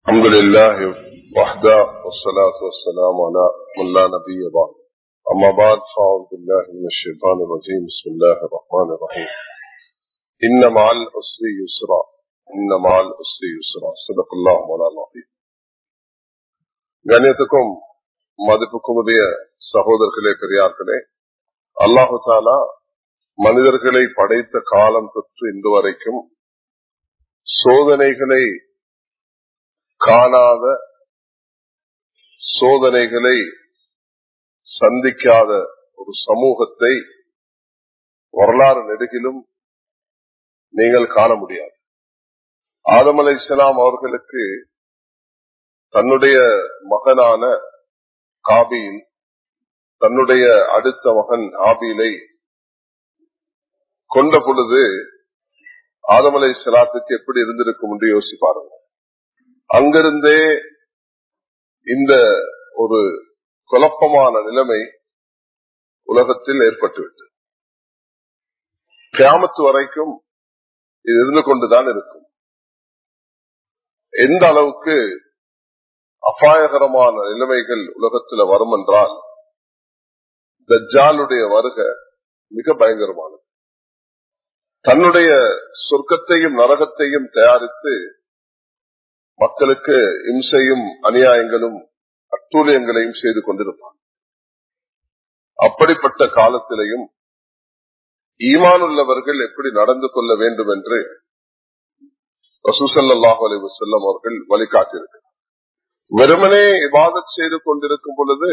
الحمد لله وحده والصلاة والسلام على من لا نبي بعد أما بعد فأعوذ بالله من الشيطان الرجيم بسم الله الرحمن الرحيم إن مع العسر يسرا إن مع العسر يسرا صدق الله مولانا العظيم கண்ணியத்துக்கும் மதிப்புக்கும் உடைய சகோதரர்களே பெரியார்களே அல்லாஹு தாலா மனிதர்களை படைத்த காலம் தொற்று இன்று வரைக்கும் சோதனைகளை காணாத சோதனைகளை சந்திக்காத ஒரு சமூகத்தை வரலாறு நெடுகிலும் நீங்கள் காண முடியாது ஆதம் அலை இஸ்லாம் அவர்களுக்கு தன்னுடைய மகனான காபியில் தன்னுடைய அடுத்த மகன் ஆபிலை கொண்ட பொழுது ஆதம் அலை இஸ்லாத்துக்கு எப்படி இருந்திருக்கும் என்று யோசிப்பாருங்க அங்கிருந்தே இந்த ஒரு குழப்பமான நிலைமை உலகத்தில் ஏற்பட்டுவிட்டது கிராமத்து வரைக்கும் இது இருந்து கொண்டுதான் இருக்கும் எந்த அளவுக்கு அபாயகரமான நிலைமைகள் உலகத்தில் வரும் என்றால் தஜ்ஜாலுடைய வருக மிக பயங்கரமானது தன்னுடைய சொர்க்கத்தையும் நரகத்தையும் தயாரித்து மக்களுக்கு இம்சையும் அநியாயங்களும் அட்டூழியங்களையும் செய்து கொண்டிருப்பான் அப்படிப்பட்ட காலத்திலையும் ஈமானுள்ளவர்கள் எப்படி நடந்து கொள்ள வேண்டும் என்று ரசூசல்லாஹ் அலி வசல்லம் அவர்கள் வழிகாட்டியிருக்கிறார் வெறுமனே இவாதத் செய்து கொண்டிருக்கும் பொழுது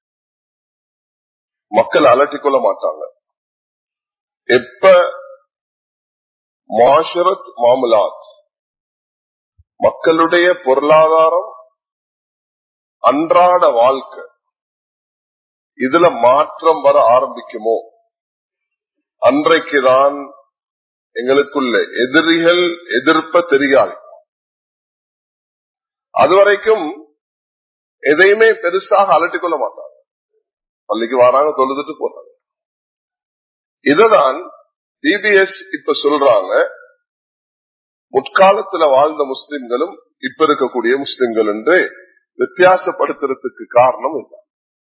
மக்கள் அலட்டிக் கொள்ள மாட்டாங்க எப்ப மாஷரத் மாமுலாத் மக்களுடைய பொருளாதாரம் அன்றாட வாழ்க்கை இதுல மாற்றம் வர ஆரம்பிக்குமோ அன்றைக்குதான் எங்களுக்குள்ள எதிரிகள் எதிர்ப்ப தெரியாது அதுவரைக்கும் எதையுமே பெருசாக அலட்டிக் கொள்ள மாட்டாங்க பள்ளிக்கு வராங்க தொழுதுட்டு போறாங்க இதுதான் டிபிஎஸ் இப்ப சொல்றாங்க முற்காலத்துல வாழ்ந்த முஸ்லிம்களும் இப்ப இருக்கக்கூடிய முஸ்லிம்கள் என்று வித்தியாசப்படுத்துறதுக்கு காரணம் இல்லை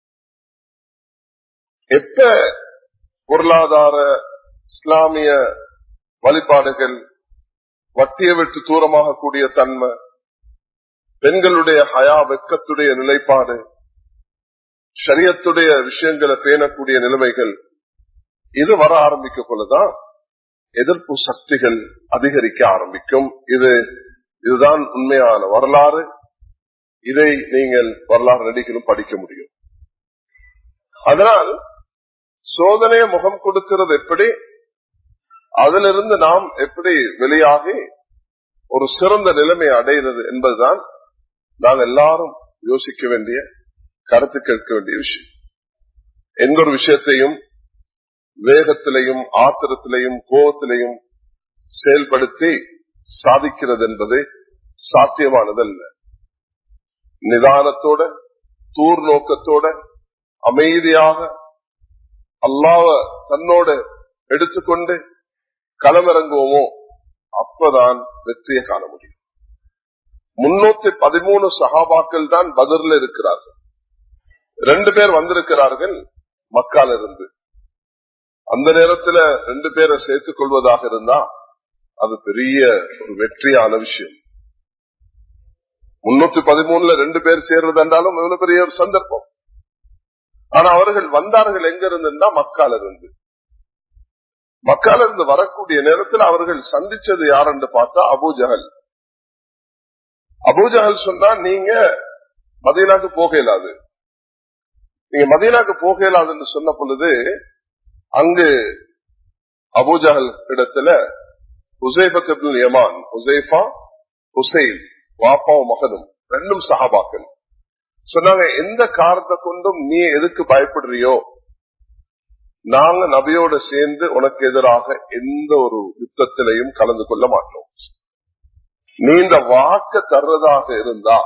எப்ப பொருளாதார இஸ்லாமிய வழிபாடுகள் வட்டியை விட்டு தூரமாக கூடிய தன்மை பெண்களுடைய ஹயா வெக்கத்துடைய நிலைப்பாடு சரியத்துடைய விஷயங்களை பேணக்கூடிய நிலைமைகள் இது வர ஆரம்பிக்க போலதான் எதிர்ப்பு சக்திகள் அதிகரிக்க ஆரம்பிக்கும் இது இதுதான் உண்மையான வரலாறு இதை நீங்கள் வரலாறு நடிகளும் படிக்க முடியும் அதனால் சோதனையை முகம் கொடுக்கிறது எப்படி அதிலிருந்து நாம் எப்படி வெளியாகி ஒரு சிறந்த நிலைமை அடைகிறது என்பதுதான் நாம் எல்லாரும் யோசிக்க வேண்டிய கருத்து கேட்க வேண்டிய விஷயம் எந்த ஒரு விஷயத்தையும் வேகத்திலையும் ஆத்திரத்திலையும் கோபத்திலையும் செயல்படுத்தி சாதிக்கிறது என்பது சாத்தியமானதல்ல நிதானத்தோட தூர் நோக்கத்தோட அமைதியாக அல்லாவ தன்னோட எடுத்துக்கொண்டு களமிறங்குவோமோ அப்பதான் வெற்றியை காண முடியும் முன்னூத்தி பதிமூணு சகாபாக்கள் தான் பதிரில் இருக்கிறார்கள் ரெண்டு பேர் வந்திருக்கிறார்கள் மக்கால் இருந்து அந்த நேரத்துல ரெண்டு பேரை சேர்த்துக் கொள்வதாக இருந்தா அது பெரிய ஒரு வெற்றியான விஷயம் முன்னூத்தி பதிமூணுல ரெண்டு பேர் சேர்றது என்றாலும் இவ்வளவு பெரிய ஒரு சந்தர்ப்பம் ஆனா அவர்கள் வந்தார்கள் எங்க இருந்துன்னா மக்கால இருந்து மக்கால இருந்து வரக்கூடிய நேரத்தில் அவர்கள் சந்திச்சது யாருன்னு பார்த்தா அபூஜகல் அபூஜகல் சொன்னா நீங்க மதீனாக்கு போக இயலாது நீங்க மதீனாக்கு போக இயலாதுன்னு சொன்ன பொழுது அங்கு அபூஜகல் இடத்துல ஹுசைபத்து யமான் ஹுசைஃபா ஹுசைன் வாப்பாவும் மகனும் ரெண்டும் சஹாபாக்கள் சொன்னாங்க எந்த காரணத்தை கொண்டும் நீ எதுக்கு பயப்படுறியோ நாங்க நபியோட சேர்ந்து உனக்கு எதிராக எந்த ஒரு யுத்தத்திலையும் கலந்து கொள்ள மாட்டோம் நீ இந்த வாக்க தருவதாக இருந்தா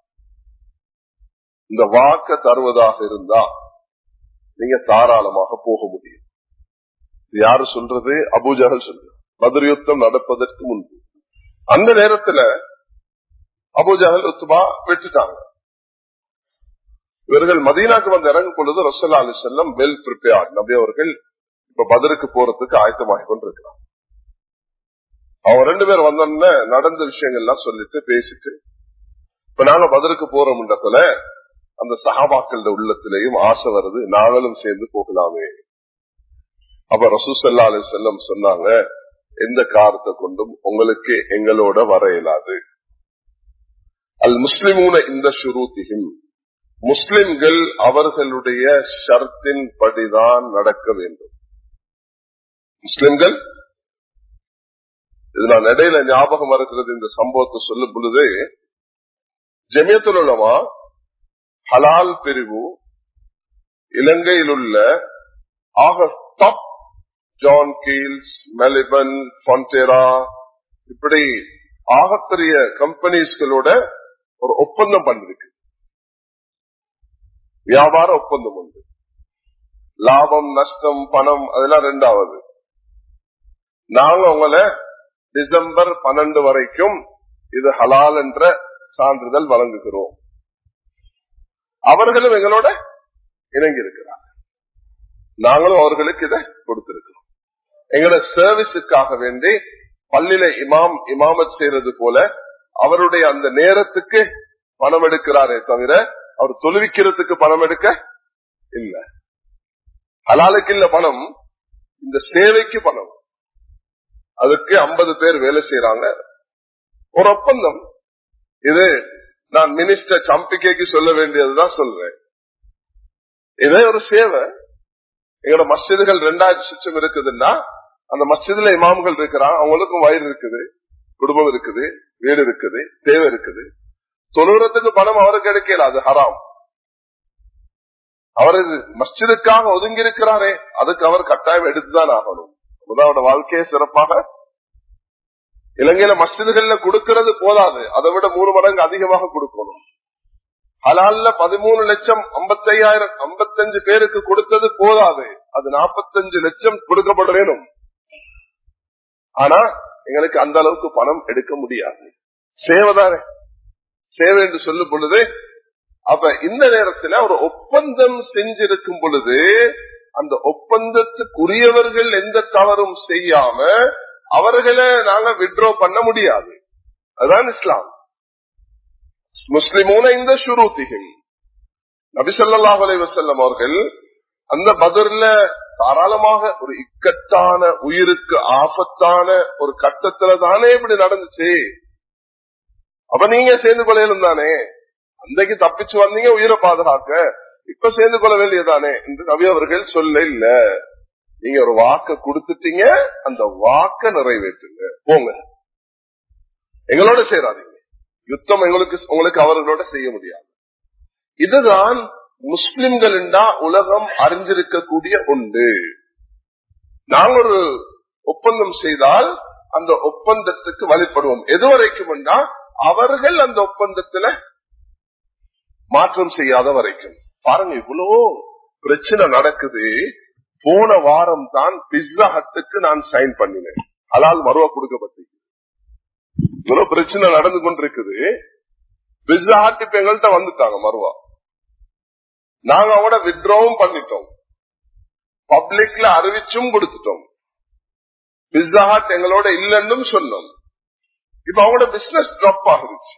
இந்த வாக்க தருவதாக இருந்தா நீங்க தாராளமாக போக முடியும் யாரு சொல்றது அபூஜகல் சொல்றது பதிர் யுத்தம் நடப்பதற்கு முன்பு அந்த நேரத்துல அபுஜஹல் உத்துபா விட்டுட்டாங்க இவர்கள் மதீனாக்கு வந்து இறங்கும் பொழுது ரசல்லா அலி செல்லம் வெல் பிரிப்பேர்ட் நபி அவர்கள் இப்ப பதிலுக்கு போறதுக்கு ஆயத்தமாகி கொண்டிருக்கிறார் அவங்க ரெண்டு பேர் வந்தோன்னு நடந்த விஷயங்கள்லாம் சொல்லிட்டு பேசிட்டு இப்ப நாங்க பதிலுக்கு போறோம்ன்றதுல அந்த சகாபாக்கள உள்ளத்திலேயும் ஆசை வருது நாங்களும் சேர்ந்து போகலாமே அப்ப ரசூசல்லா அலி செல்லம் சொன்னாங்க எந்த காரத்தை கொண்டும் உங்களுக்கு எங்களோட வர இயலாது அல் முஸ்லிமூன இந்த ஷுரூத்தியும் முஸ்லிம்கள் அவர்களுடைய ஷர்த்தின் படிதான் நடக்க வேண்டும் முஸ்லிம்கள் இது நான் இடையில ஞாபகம் இருக்கிறது இந்த சம்பவத்தை சொல்லும் பொழுது ஜெமியத்துலமா ஹலால் பிரிவு இலங்கையில் உள்ள ஆக டாப் ஜான் கீல்ஸ் மெலிபன் பான்டேரா இப்படி ஆகப்பெரிய கம்பெனிஸ்களோட ஒரு ஒப்பந்தம் பண்ணிருக்கு வியாபார ஒப்பந்தம் உண்டு லாபம் நஷ்டம் பணம் அதெல்லாம் ரெண்டாவது நாங்க உங்களை டிசம்பர் பன்னெண்டு வரைக்கும் இது ஹலால் என்ற சான்றிதழ் வழங்குகிறோம் அவர்களும் எங்களோட இணங்கி இருக்கிறாங்க நாங்களும் அவர்களுக்கு இதை கொடுத்திருக்கிறோம் எங்களோட சர்வீஸுக்காக வேண்டி பள்ளியில இமாம் இமாமத் செய்யறது போல அவருடைய அந்த நேரத்துக்கு பணம் எடுக்கிறாரே தவிர அவர் தொழுவிக்கிறதுக்கு பணம் எடுக்க இல்ல ஹலாலுக்கு இல்ல பணம் இந்த சேவைக்கு பணம் அதுக்கு ஐம்பது பேர் வேலை செய்யறாங்க ஒரு ஒப்பந்தம் இது நான் மினிஸ்டர் சம்பிக்கைக்கு சொல்ல வேண்டியதுதான் சொல்றேன் இதே ஒரு சேவை எங்களோட மஸ்ஜிதுகள் ரெண்டாயிரம் சுற்றம் இருக்குதுன்னா அந்த மஸ்ஜிதுல இமாம்கள் இருக்கிறாங்க அவங்களுக்கும் வயிறு இருக்குது குடும்பம் இருக்குது வீடு இருக்குது தேவை இருக்குது தொழுகிறதுக்கு பணம் அவருக்கு கிடைக்கல அது ஹராம் அவர் மஸ்ஜிதுக்காக ஒதுங்கி இருக்கிறாரே அதுக்கு அவர் கட்டாயம் எடுத்துதான் ஆகணும் அவரோட வாழ்க்கையை சிறப்பாக இலங்கையில மஸ்ஜிதுகள்ல கொடுக்கிறது போதாது அதை விட மூணு மடங்கு அதிகமாக கொடுக்கணும் ஹலால்ல பதிமூணு லட்சம் ஐம்பத்தையாயிரம் ஐம்பத்தஞ்சு பேருக்கு கொடுத்தது போதாது அது நாற்பத்தஞ்சு லட்சம் கொடுக்கப்பட வேணும் ஆனா எங்களுக்கு அந்த அளவுக்கு பணம் எடுக்க முடியாது சேவைதானே சேவை என்று சொல்லும் பொழுது அப்ப இந்த நேரத்துல ஒரு ஒப்பந்தம் செஞ்சிருக்கும் பொழுது அந்த ஒப்பந்தத்துக்குரியவர்கள் எந்த தவறும் செய்யாம அவர்களை நாங்க விட்ரோ பண்ண முடியாது அதுதான் இஸ்லாம் முஸ்லிமூன இந்த ஷுரூத்திகள் நபிசல்லாஹ் அலைவசல்லம் அவர்கள் அந்த பதிர்ல தாராளமாக ஒரு இக்கட்டான உயிருக்கு ஆபத்தான ஒரு கட்டத்துல தானே இப்படி நடந்துச்சு அப்ப நீங்க சேர்ந்து கொள்ளையிலும் தானே அன்றைக்கு தப்பிச்சு வந்தீங்க உயிரை பாதுகாக்க இப்ப சேர்ந்து கொள்ள வேண்டியதானே என்று நபி அவர்கள் சொல்ல இல்ல நீங்க ஒரு வாக்க கொடுத்துட்டீங்க அந்த வாக்க நிறைவேற்றுங்க போங்க எங்களோட சேராதீங்க யுத்தம் எங்களுக்கு உங்களுக்கு அவர்களோட செய்ய முடியாது இதுதான் முஸ்லிம்கள் உலகம் அறிஞ்சிருக்கக்கூடிய ஒன்று நாங்கள் ஒரு ஒப்பந்தம் செய்தால் அந்த ஒப்பந்தத்துக்கு வழிபடுவோம் எதுவரைக்கும் அவர்கள் அந்த ஒப்பந்தத்துல மாற்றம் செய்யாத வரைக்கும் பாருங்க இவ்வளோ பிரச்சனை நடக்குது போன வாரம் தான் பிஸ்ஸா ஹட்டுக்கு நான் சைன் பண்ணினேன் அலால் மருவா கொடுக்கப்பட்டு இவ்வளவு பிரச்சனை நடந்து கொண்டிருக்குது பிஸ்ஸா ஹட் இப்ப எங்கள்கிட்ட வந்துட்டாங்க மருவா நாங்க அவட வித்ரோவும் பண்ணிட்டோம் பப்ளிக்ல அறிவிச்சும் கொடுத்துட்டோம் பிஸ்ஸா ஹட் எங்களோட இல்லைன்னு சொன்னோம் இப்ப அவங்களோட பிசினஸ் ட்ராப் ஆகுச்சு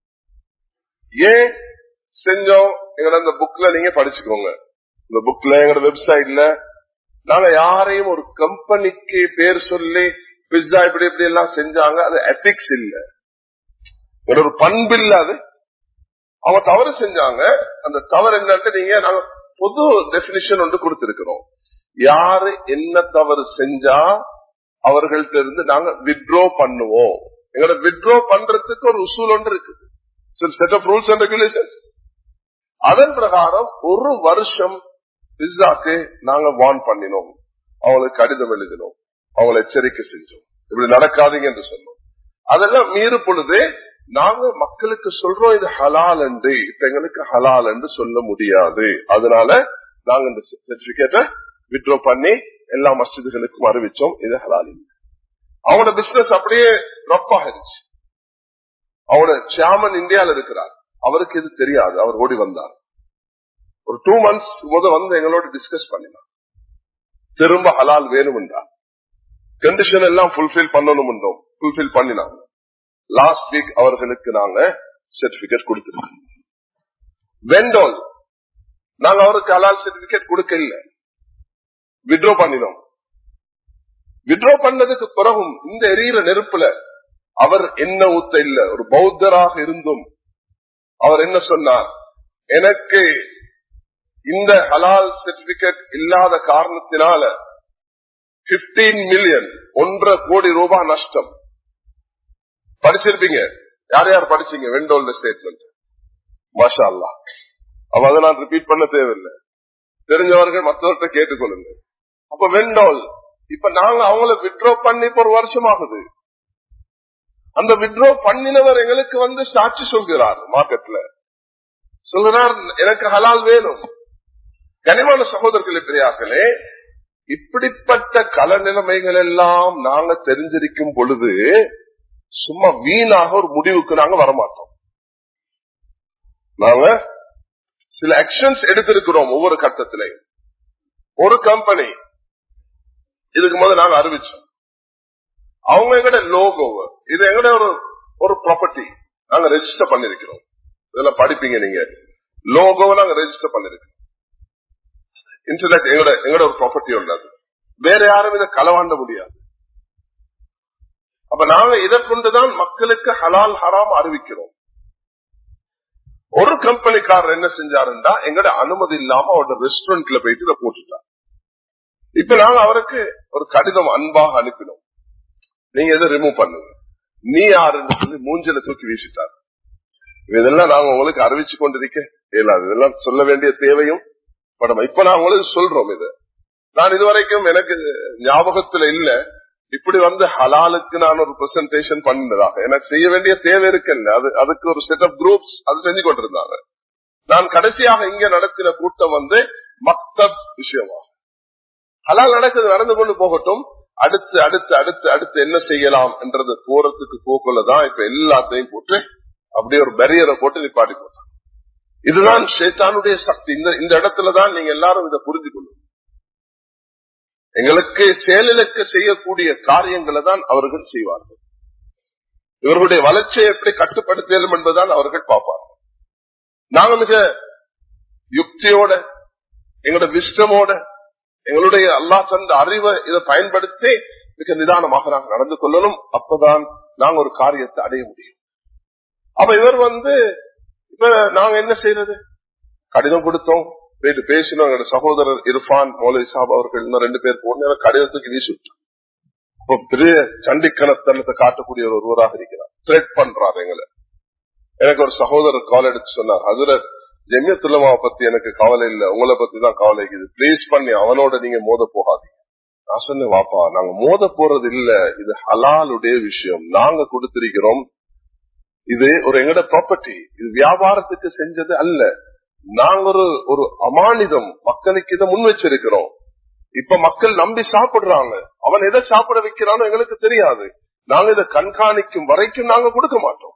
ஏன் செஞ்சோம் எங்களோட அந்த புக்ல நீங்க படிச்சுக்கோங்க இந்த புக்ல எங்களோட வெப்சைட்ல நாங்க யாரையும் ஒரு கம்பெனிக்கு பேர் சொல்லி பிஸ்ஸா இப்படி இப்படி எல்லாம் செஞ்சாங்க அது எத்திக்ஸ் இல்ல ஒரு பண்பு இல்ல அது அவங்க தவறு செஞ்சாங்க அந்த தவறு என்னன்ட்டு நீங்க நாங்க பொது டெபினிஷன் ஒன்று கொடுத்திருக்கிறோம் யாரு என்ன தவறு செஞ்சா அவர்கள்ட்ட இருந்து நாங்க வித்ரோ பண்ணுவோம் எங்களோட வித்ரோ பண்றதுக்கு ஒரு உசூல் ஒன்று இருக்குது set of rules and regulation அதன் பிரகாரம் ஒரு வருஷம் பிஸ்ஸாக்கு நாங்க வார்ன் பண்ணினோம் அவங்களுக்கு கடிதம் எழுதினோம் அவங்களை எச்சரிக்கை செஞ்சோம் இப்படி நடக்காதீங்க என்று சொன்னோம் அதெல்லாம் மீறு பொழுது நாங்க மக்களுக்கு சொல்றோம் இது ஹலால் என்று இப்ப எங்களுக்கு ஹலால் என்று சொல்ல முடியாது அதனால நாங்க இந்த சர்டிபிகேட்டை வித்ரோ பண்ணி எல்லா மசிதுகளுக்கும் அறிவிச்சோம் இது ஹலால் அவங்களோட பிசினஸ் அப்படியே ரப் ஆகிருச்சு அவரோட சேர்மன் இந்தியால இருக்கிறார் அவருக்கு இது தெரியாது அவர் ஓடி வந்தார் ஒரு டூ மந்த்ஸ் முத வந்து எங்களோட டிஸ்கஸ் பண்ணினார் திரும்ப ஹலால் வேணும் என்றார் கண்டிஷன் எல்லாம் ஃபுல்பில் பண்ணணும் என்றோம் ஃபுல்பில் பண்ணினாங்க லாஸ்ட் வீக் அவர்களுக்கு நாங்க சர்டிபிகேட் கொடுத்திருக்கோம் வெண்டோல் நாங்க அவருக்கு ஹலால் சர்டிபிகேட் கொடுக்க இல்ல விட்ரோ பண்ணினோம் விட்ரோ பண்ணதுக்கு பிறகும் இந்த எரியிற நெருப்புல அவர் என்ன ஊத்த இல்ல ஒரு பௌத்தராக இருந்தும் அவர் என்ன சொன்னார் எனக்கு இந்த ஹலால் சர்டிபிகேட் இல்லாத காரணத்தினால பிப்டீன் மில்லியன் ஒன்றரை கோடி ரூபாய் நஷ்டம் படிச்சிருப்பீங்க யார் யார் படிச்சீங்க வெண்டோல் ஸ்டேட்மெண்ட் மாஷா அல்லா அப்ப அதை நான் ரிப்பீட் பண்ண தேவையில்லை தெரிஞ்சவர்கள் மற்றவர்கிட்ட கேட்டுக்கொள்ளுங்க அப்ப வெண்டோல் இப்ப நாங்க அவங்கள விட்ரோ பண்ணி இப்ப ஒரு வருஷம் ஆகுது அந்த விட்ரோ பண்ணினவர் எங்களுக்கு வந்து சாட்சி சொல்கிறார் மார்க்கெட்ல சொல்கிறார் எனக்கு ஹலால் வேணும் கனிமான சகோதரர்களே பெரியார்களே இப்படிப்பட்ட கல நிலைமைகள் எல்லாம் நாங்க தெரிஞ்சிருக்கும் பொழுது சும்மா வீணாக ஒரு முடிவுக்கு நாங்க வரமாட்டோம் நாங்க சில ஆக்ஷன்ஸ் எடுத்திருக்கிறோம் ஒவ்வொரு கட்டத்திலையும் ஒரு கம்பெனி இதுக்கு முதல்ல நாங்க அறிவிச்சோம் அவங்க எங்கட லோகோ இது எங்கட ஒரு ஒரு ப்ராப்பர்ட்டி நாங்க ரெஜிஸ்டர் பண்ணிருக்கிறோம் இதெல்லாம் படிப்பீங்க நீங்க லோகோவை நாங்க ரெஜிஸ்டர் பண்ணிருக்கோம் இன்டர்நெட் எங்கட எங்கட ஒரு ப்ராப்பர்ட்டி உள்ளது வேற யாரும் இதை களவாண்ட முடியாது அப்ப நாங்க இதை கொண்டுதான் மக்களுக்கு ஹலால் ஹராம் அறிவிக்கிறோம் ஒரு கம்பெனிக்காரர் என்ன செஞ்சாருன்னா எங்கட அனுமதி இல்லாம அவரோட ரெஸ்டாரண்ட்ல போயிட்டு இதை போட்டுட்டார் இப்ப நாங்க அவருக்கு ஒரு கடிதம் அன்பாக அனுப்பினோம் நீங்க இதை ரிமூவ் பண்ணுங்க நீ யாருன்னு சொல்லி மூஞ்சில தூக்கி வீசிட்டார் இதெல்லாம் நாங்க உங்களுக்கு அறிவிச்சு கொண்டிருக்க இயலாது இதெல்லாம் சொல்ல வேண்டிய தேவையும் படம் இப்ப நான் உங்களுக்கு சொல்றோம் இது நான் இதுவரைக்கும் எனக்கு ஞாபகத்துல இல்ல இப்படி வந்து ஹலாலுக்கு நான் ஒரு பிரசன்டேஷன் பண்ணதாக எனக்கு செய்ய வேண்டிய தேவை இருக்குல்ல அது அதுக்கு ஒரு செட் ஆஃப் குரூப்ஸ் அது செஞ்சு கொண்டிருந்தாங்க நான் கடைசியாக இங்க நடத்தின கூட்டம் வந்து மக்தப் விஷயமா ஹலால் நடக்குது நடந்து கொண்டு போகட்டும் அடுத்து அடுத்து அடுத்து அடுத்து என்ன செய்யலாம் என்றது போறதுக்கு போக்குள்ளதான் இப்ப எல்லாத்தையும் போட்டு அப்படியே ஒரு பெரியரை போட்டு நிப்பாட்டி போட்டாங்க இதுதான் ஷேத்தானுடைய சக்தி இந்த இந்த இடத்துலதான் நீங்க எல்லாரும் இதை புரிஞ்சு கொள்ளும் எங்களுக்கு செயலிழக்க செய்யக்கூடிய காரியங்களை தான் அவர்கள் செய்வார்கள் இவர்களுடைய வளர்ச்சியை எப்படி கட்டுப்படுத்தலும் என்பதுதான் அவர்கள் பார்ப்பார்கள் நாங்க மிக யுக்தியோட எங்களோட விஷ்டமோட எங்களுடைய அல்லா தந்த அறிவை இதை பயன்படுத்தி மிக நிதானமாக நாங்கள் நடந்து கொள்ளணும் அப்பதான் நாங்க ஒரு காரியத்தை அடைய முடியும் அப்ப இவர் வந்து இப்ப நாங்க என்ன செய்யறது கடிதம் கொடுத்தோம் போயிட்டு பேசினோம் எங்களோட சகோதரர் இர்பான் மௌலி சாப் அவர்கள் இன்னும் ரெண்டு பேர் போன கடிதத்துக்கு வீசி விட்டோம் அப்ப பெரிய சண்டிக்கணத்தனத்தை காட்டக்கூடிய ஒரு ஒருவராக இருக்கிறார் த்ரெட் பண்றாரு எங்களை எனக்கு ஒரு சகோதரர் கால் எடுத்து சொன்னார் அதுல ஜெமியத்துல்லமாவை பத்தி எனக்கு கவலை இல்ல உங்களை பத்தி தான் கவலை இருக்குது பிளீஸ் பண்ணி அவனோட நீங்க மோத போகாதீங்க நான் சொன்னேன் வாப்பா நாங்க மோத போறது இல்ல இது ஹலாலுடைய விஷயம் நாங்க கொடுத்திருக்கிறோம் இது ஒரு எங்கட ப்ராப்பர்ட்டி இது வியாபாரத்துக்கு செஞ்சது அல்ல நாங்க ஒரு ஒரு அமானிதம் மக்களுக்கு இதை முன் வச்சிருக்கிறோம் இப்ப மக்கள் நம்பி சாப்பிடுறாங்க அவன் எதை சாப்பிட வைக்கிறானோ எங்களுக்கு தெரியாது நாங்க இதை கண்காணிக்கும் வரைக்கும் நாங்க கொடுக்க மாட்டோம்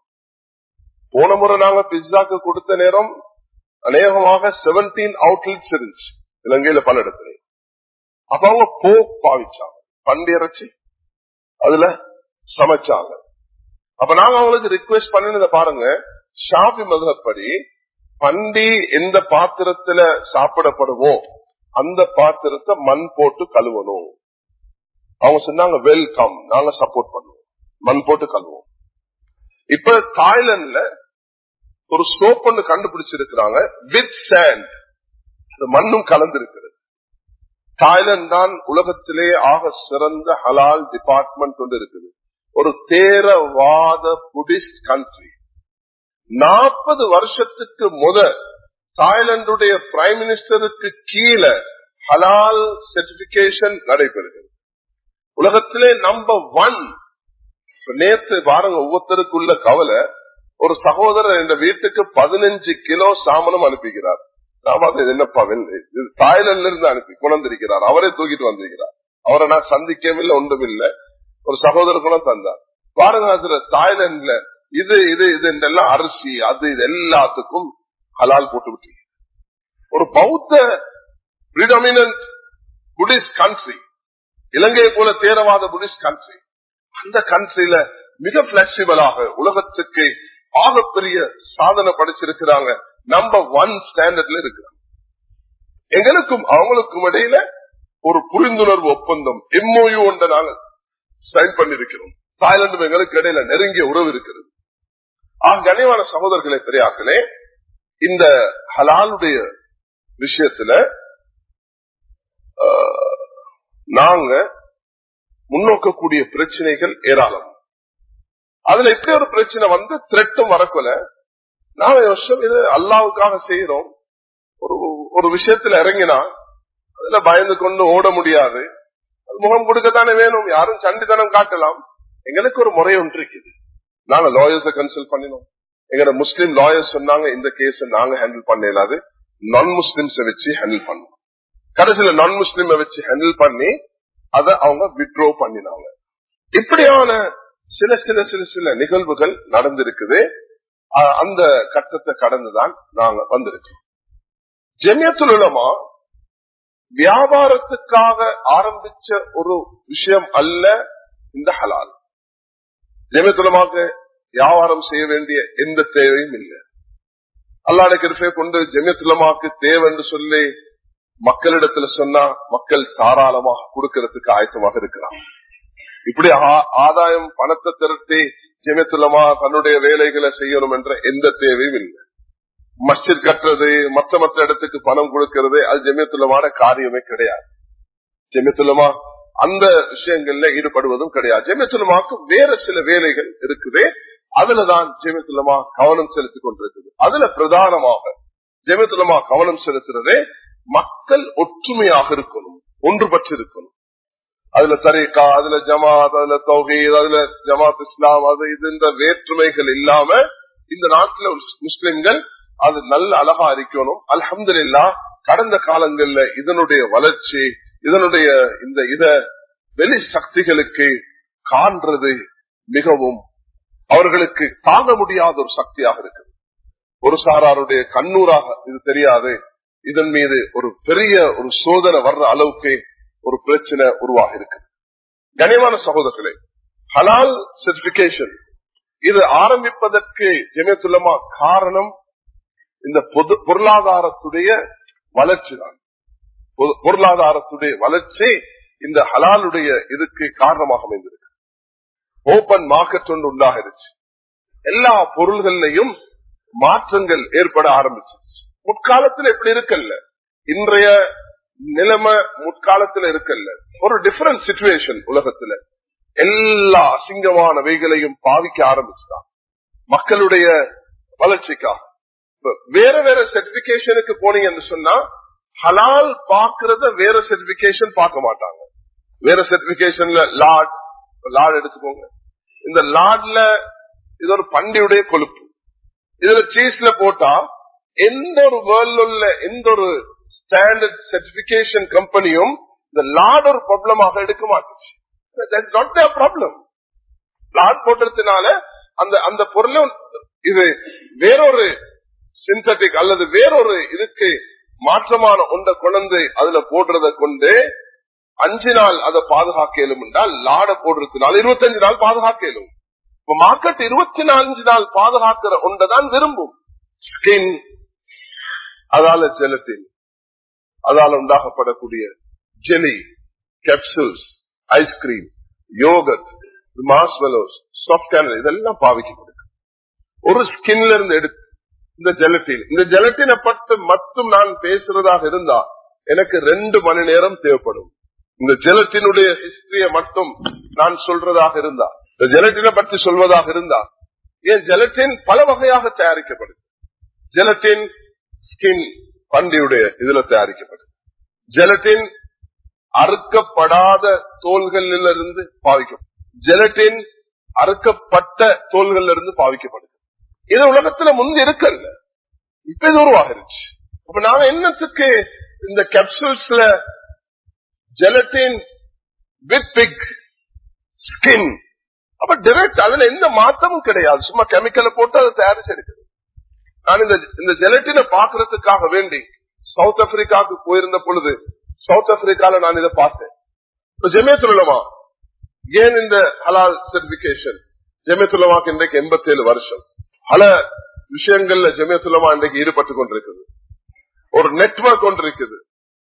போன முறை நாங்க பிஸ்ஸாக்கு கொடுத்த நேரம் அநேகமாக செவன்டீன் அவுட்லெட்ஸ் இருந்துச்சு இலங்கையில பல இடத்துல அப்ப அவங்க போ பாவிச்சாங்க பண்டி இறைச்சி அதுல சமைச்சாங்க அப்ப நாங்க அவங்களுக்கு ரிக்வெஸ்ட் பண்ணினதை பாருங்க ஷாபி மதுரப்படி பண்டி எந்த பாத்திரத்துல சாப்பிடப்படுமோ அந்த பாத்திரத்தை மண் போட்டு கழுவணும் அவங்க சொன்னாங்க வெல்கம் நாங்க சப்போர்ட் பண்ணுவோம் மண் போட்டு கழுவோம் இப்ப தாய்லாந்துல ஒரு சோப் ஒன்று கண்டுபிடிச்சிருக்கிறாங்க வித் சேண்ட் மண்ணும் கலந்து இருக்கிறது தாய்லாந்து தான் உலகத்திலே ஆக சிறந்த ஹலால் டிபார்ட்மெண்ட் ஒன்று இருக்குது ஒரு தேரவாத புடிஸ்ட் கண்ட்ரி நாற்பது வருஷத்துக்கு முத தாய்லாந்துடைய பிரைம் மினிஸ்டருக்கு கீழே ஹலால் சர்டிபிகேஷன் நடைபெறுகிறது உலகத்திலே நம்பர் ஒன் நேற்று பாருங்க ஒவ்வொருத்தருக்குள்ள கவலை ஒரு சகோதரர் இந்த வீட்டுக்கு பதினஞ்சு கிலோ சாமனம் அனுப்புகிறார் என்னப்பா தாய்லாந்துல இருந்து அனுப்பி கொண்டிருக்கிறார் அவரே தூக்கிட்டு வந்திருக்கிறார் அவரை நான் சந்திக்கவில்லை ஒன்றும் இல்லை ஒரு சகோதரர் கூட தந்தார் பாருங்க அதுல தாய்லாந்துல இது இது இது எல்லாம் அரிசி அது இது எல்லாத்துக்கும் ஹலால் போட்டு விட்டீங்க ஒரு பௌத்த பிரிடமினன்ட் புடிஸ்ட் கண்ட்ரி இலங்கையை போல தேரவாத புடிஸ்ட் கண்ட்ரி அந்த கண்ட்ரில மிக பிளெக்சிபிளாக உலகத்துக்கு ஆகப்பெரிய சாதனை படிச்சிருக்கிறாங்க நம்பர் ஒன் ஸ்டாண்டர்ட்ல இருக்கிறாங்க எங்களுக்கும் அவங்களுக்கும் இடையில ஒரு புரிந்துணர்வு ஒப்பந்தம் எம்ஓயு ஒன்றை நாங்கள் சைன் பண்ணிருக்கிறோம் தாய்லாந்து எங்களுக்கு இடையில நெருங்கிய உறவு இருக்கிறது ஆக கனிவான சகோதரர்களே பெரியாக்களே இந்த ஹலாலுடைய விஷயத்துல ஆஹ், நாங்க முன்னோக்கக்கூடிய பிரச்சனைகள் ஏராளம் அதுல இப்படி ஒரு பிரச்சனை வந்து த்ரெட்டும் வரக்குல நாம வருஷம் இது அல்லாவுக்காக செய்யறோம் ஒரு ஒரு விஷயத்துல இறங்கினா அதுல பயந்து கொண்டு ஓட முடியாது அது முகம் கொடுக்கத்தானே வேணும் யாரும் சண்டித்தனம் காட்டலாம் எங்களுக்கு ஒரு முறை ஒன்று இருக்குது நாங்க லாயர்ஸ கன்சல்ட் பண்ணினோம் எங்க முஸ்லீம் லாயர்ஸ் சொன்னாங்க இந்த கேஸ் நாங்க ஹேண்டில் பண்ண இயலாது நான் முஸ்லிம்ஸ வச்சு ஹேண்டில் பண்ணோம் கடைசியில நான் முஸ்லிம வச்சு ஹேண்டில் பண்ணி அதை அவங்க வித்ரோ பண்ணினாங்க இப்படியான சில சில சில சில நிகழ்வுகள் நடந்திருக்குது அ- அந்த கட்டத்தை கடந்துதான் நாங்க வந்திருக்கோம் ஜெமியத்துல் உலமா வியாபாரத்துக்காக ஆரம்பிச்ச ஒரு விஷயம் அல்ல இந்த ஹலால் ஜெமியத்துலமாக்கு வியாபாரம் செய்ய வேண்டிய எந்த தேவையும் இல்லை அல்லாட கிருப்பை கொண்டு ஜெமியத்துலமாக்கு தேவை என்று சொல்லி மக்களிடத்துல சொன்னா மக்கள் தாராளமாக கொடுக்கறதுக்கு ஆயத்தமாக இருக்கிறாங்க இப்படி ஆ- ஆதாயம் பணத்தை திரட்டி ஜெமியத்துலமா தன்னுடைய வேலைகளை செய்யணும் என்ற எந்த தேவையும் இல்லை மஸ்ஜித் கட்டுறது மற்ற மற்ற இடத்துக்கு பணம் கொடுக்கிறது அது ஜெமியத்துலமான காரியமே கிடையாது ஜெமியத்துலமா அந்த விஷயங்கள்ல ஈடுபடுவதும் கிடையாது ஜெமியத்துலமாக்கு வேற சில வேலைகள் இருக்குது அதுலதான் ஜெமியத்துலமா கவனம் செலுத்திக் கொண்டிருக்குது அதுல பிரதானமாக ஜெமியத்துலமா கவனம் செலுத்துறதே மக்கள் ஒற்றுமையாக இருக்கணும் ஒன்றுபட்டு இருக்கணும் அதுல தரீக்கா அதுல ஜமாத் அதுல தௌஹீத் அதுல ஜமாத் இஸ்லாம் அது இது இந்த வேற்றுமைகள் இல்லாம இந்த நாட்டுல முஸ்லிம்கள் அது நல்ல அழகா இருக்கணும் அல்ஹம்துலில்லா கடந்த காலங்கள்ல இதனுடைய வளர்ச்சி இதனுடைய இந்த இத வெளி சக்திகளுக்கு காண்றது மிகவும் அவர்களுக்கு தாங்க முடியாத ஒரு சக்தியாக இருக்கு ஒரு சாராருடைய கண்ணூராக இது தெரியாது இதன் மீது ஒரு பெரிய ஒரு சோதனை வர்ற அளவுக்கு ஒரு பிரச்சனை உருவாக இருக்கு கனியமான சகோதரர்களே ஹலால் சர்டிபிகேஷன் இது ஆரம்பிப்பதற்கு ஜெமியத்துலமா காரணம் இந்த பொது பொருளாதாரத்துடைய வளர்ச்சி தான் பொது- பொருளாதாரத்துடைய வளர்ச்சி இந்த ஹலாலுடைய இதுக்கு காரணமாக அமைந்திருக்கு ஓபன் மார்க்கெட் ஒன்று உண்டாகிருச்சு எல்லா பொருள்கள்லையும் மாற்றங்கள் ஏற்பட ஆரம்பிச்சிருச்சு முற்காலத்துல இப்படி இருக்கல்ல இன்றைய நிலைமை முற்காலத்துல இருக்கல்ல ஒரு டிஃபரண்ட் சுச்சுவேஷன் உலகத்துல எல்லா அசிங்கமான வைகளையும் பாவிக்க ஆரம்பிச்சுட்டான் மக்களுடைய வளர்ச்சிக்காக இப்ப வேற வேற சர்டிபிகேஷனுக்கு போனீங்கன்னு சொன்னா ஹலால் பாக்குறத வேற சர்டிபிகேஷன் பார்க்க மாட்டாங்க வேற சர்டிபிகேஷன்ல லாட் லாட் எடுத்துக்கோங்க இந்த லாட்ல இது ஒரு பண்டியுடைய கொழுப்பு இதுல சீஸ்ல போட்டா எந்த ஒரு வேர்ல்ட் உள்ள எந்த ஒரு ஸ்டாண்டர்ட் சர்டிபிகேஷன் கம்பெனியும் இந்த லாட் ஒரு ப்ராப்ளமாக எடுக்க மாட்டுச்சு நாட் ப்ராப்ளம் லாட் போட்டதுனால அந்த அந்த பொருளும் இது வேறொரு சிந்தட்டிக் அல்லது வேறொரு இதுக்கு மாற்றமான ஒன்றை கொண்டு அதுல போடுறத கொண்டு அஞ்சு நாள் அதை பாதுகாக்க இயலும் என்றால் லாட போடுறதுனால இருபத்தஞ்சு நாள் பாதுகாக்க இயலும் இப்ப மார்க்கெட் இருபத்தி நாலஞ்சு நாள் பாதுகாக்கிற ஒன்றை தான் விரும்பும் ஸ்கின் அதால ஜெலத்தின் அதால உண்டாகப்படக்கூடிய jelly capsules ice cream yoghurt marshmallows soft கேனல் இதெல்லாம் பாவிக்கப்படுது ஒரு ஸ்கின்ல இருந்து எடுத்து இந்த ஜெலட்டின் இந்த ஜெலட்டினை பட்டு மட்டும் நான் பேசுறதாக இருந்தா எனக்கு ரெண்டு மணி நேரம் தேவைப்படும் இந்த ஜெலட்டினுடைய ஹிஸ்டரிய மட்டும் நான் சொல்றதாக இருந்தா இந்த ஜெலட்டினை பற்றி சொல்வதாக இருந்தா ஏன் ஜெலட்டின் பல வகையாக தயாரிக்கப்படுது ஜெலட்டின் ஸ்கின் பண்டியுடைய இதுல தயாரிக்கப்படுது ஜெலட்டின் அறுக்கப்படாத தோள்களில் இருந்து பாவிக்கும் ஜெலட்டின் அறுக்கப்பட்ட தோள்கள்ல இருந்து பாவிக்கப்படுது இது உலகத்துல முந்தி இருக்கல இப்ப இது உருவாகிருச்சு அப்ப நாம என்னத்துக்கு இந்த கேப்சூல்ஸ்ல ஜெலட்டின் வித் பிக் ஸ்கின் அப்ப டிரெக்ட் அதுல எந்த மாற்றமும் கிடையாது சும்மா கெமிக்கலை போட்டு அதை தயாரிச்சு எடுக்குது நான் இந்த இந்த ஜெலட்டினை பாக்குறதுக்காக வேண்டி சவுத் ஆப்பிரிக்காவுக்கு போயிருந்த பொழுது சவுத் ஆப்பிரிக்கால நான் இதை பார்த்தேன் இப்ப ஜெமியத்துலமா ஏன் இந்த ஹலால் சர்டிபிகேஷன் ஜெமியத்துலமாக்கு இன்றைக்கு எண்பத்தி ஏழு வருஷம் பல விஷயங்கள்ல ஜெமியத்துலமா இன்றைக்கு ஈடுபட்டு கொண்டிருக்குது ஒரு நெட்வொர்க் ஒன்று இருக்குது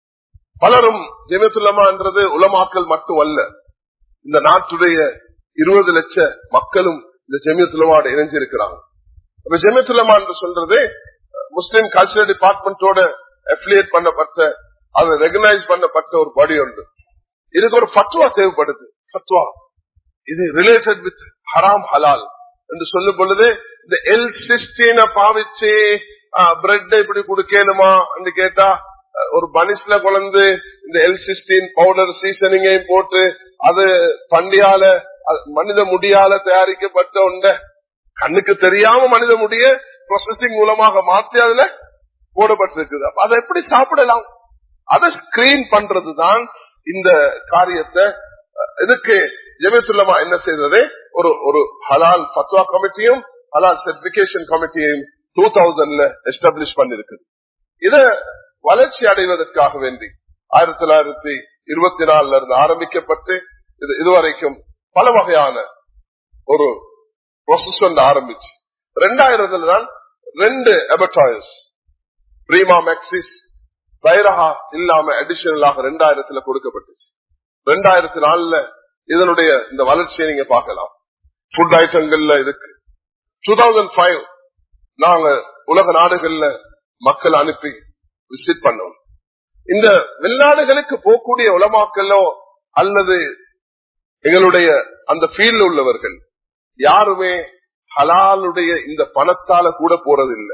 பலரும் ஜெமியத்துலமான்றது உலமாக்கல் மட்டும் அல்ல இந்த நாட்டுடைய இருபது லட்ச மக்களும் இந்த ஜெமியத்துலமாவோட இணைஞ்சிருக்கிறாங்க அப்ப ஜெமியத்துலமா என்று சொல்றது முஸ்லிம் கல்ச்சரல் டிபார்ட்மெண்டோட அப்ளியேட் பண்ணப்பட்ட அது ரெகனைஸ் பண்ணப்பட்ட ஒரு பாடி ஒன்று இதுக்கு ஒரு ஃபத்வா தேவைப்படுது ஃபத்வா இது ரிலேட்டட் வித் ஹராம் ஹலால் என்று சொல்லும் பொழுது இந்த எல் சிஸ்டீனை பாவிச்சு பிரெட் இப்படி குடுக்கணுமா என்று கேட்டா ஒரு பனிஷ்ல குழந்து இந்த எல் சிஸ்டீன் பவுடர் சீசனிங்கையும் போட்டு அது பண்டியால மனித முடியால தயாரிக்கப்பட்ட ஒன்ற கண்ணுக்கு தெரியாம மனித முடிய ப்ரொசஸிங் மூலமாக மாற்றி அதுல போடப்பட்டிருக்குது அப்ப அதை எப்படி சாப்பிடலாம் அதை ஸ்கிரீன் பண்றதுதான் இந்த காரியத்தை இதுக்கு ஜெமிசுல்லமா என்ன செய்தது ஒரு ஒரு ஹலால் பத்வா கமிட்டியும் ஹலால் சர்டிபிகேஷன் கமிட்டியையும் டூ தௌசண்ட்ல எஸ்டாப்ளிஷ் பண்ணிருக்குது இத வளர்ச்சி அடைவதற்காக வேண்டி ஆயிரத்தி தொள்ளாயிரத்தி இருபத்தி நாலுல இருந்து ஆரம்பிக்கப்பட்டு இது இதுவரைக்கும் பல வகையான ஒரு ப்ரொசஸ் வந்து ஆரம்பிச்சு ரெண்டாயிரத்துல தான் ரெண்டு எபட்டாயஸ் பிரீமா மெக்சிஸ் வைரஹா இல்லாம அடிஷனலாக ரெண்டாயிரத்துல கொடுக்கப்பட்டுச்சு ரெண்டாயிரத்தி நாலுல இதனுடைய இந்த வளர்ச்சியை நீங்க பார்க்கலாம் ஃபுட் ஐட்டங்கள்ல இருக்கு டூ தௌசண்ட் ஃபைவ் நாங்க உலக நாடுகள்ல மக்கள் அனுப்பி விசிட் பண்ணோம் இந்த வெளிநாடுகளுக்கு போகக்கூடிய உலமாக்கலோ அல்லது எங்களுடைய அந்த ஃபீல்ட்ல உள்ளவர்கள் யாருமே ஹலாலுடைய இந்த பணத்தால கூட போறதில்லை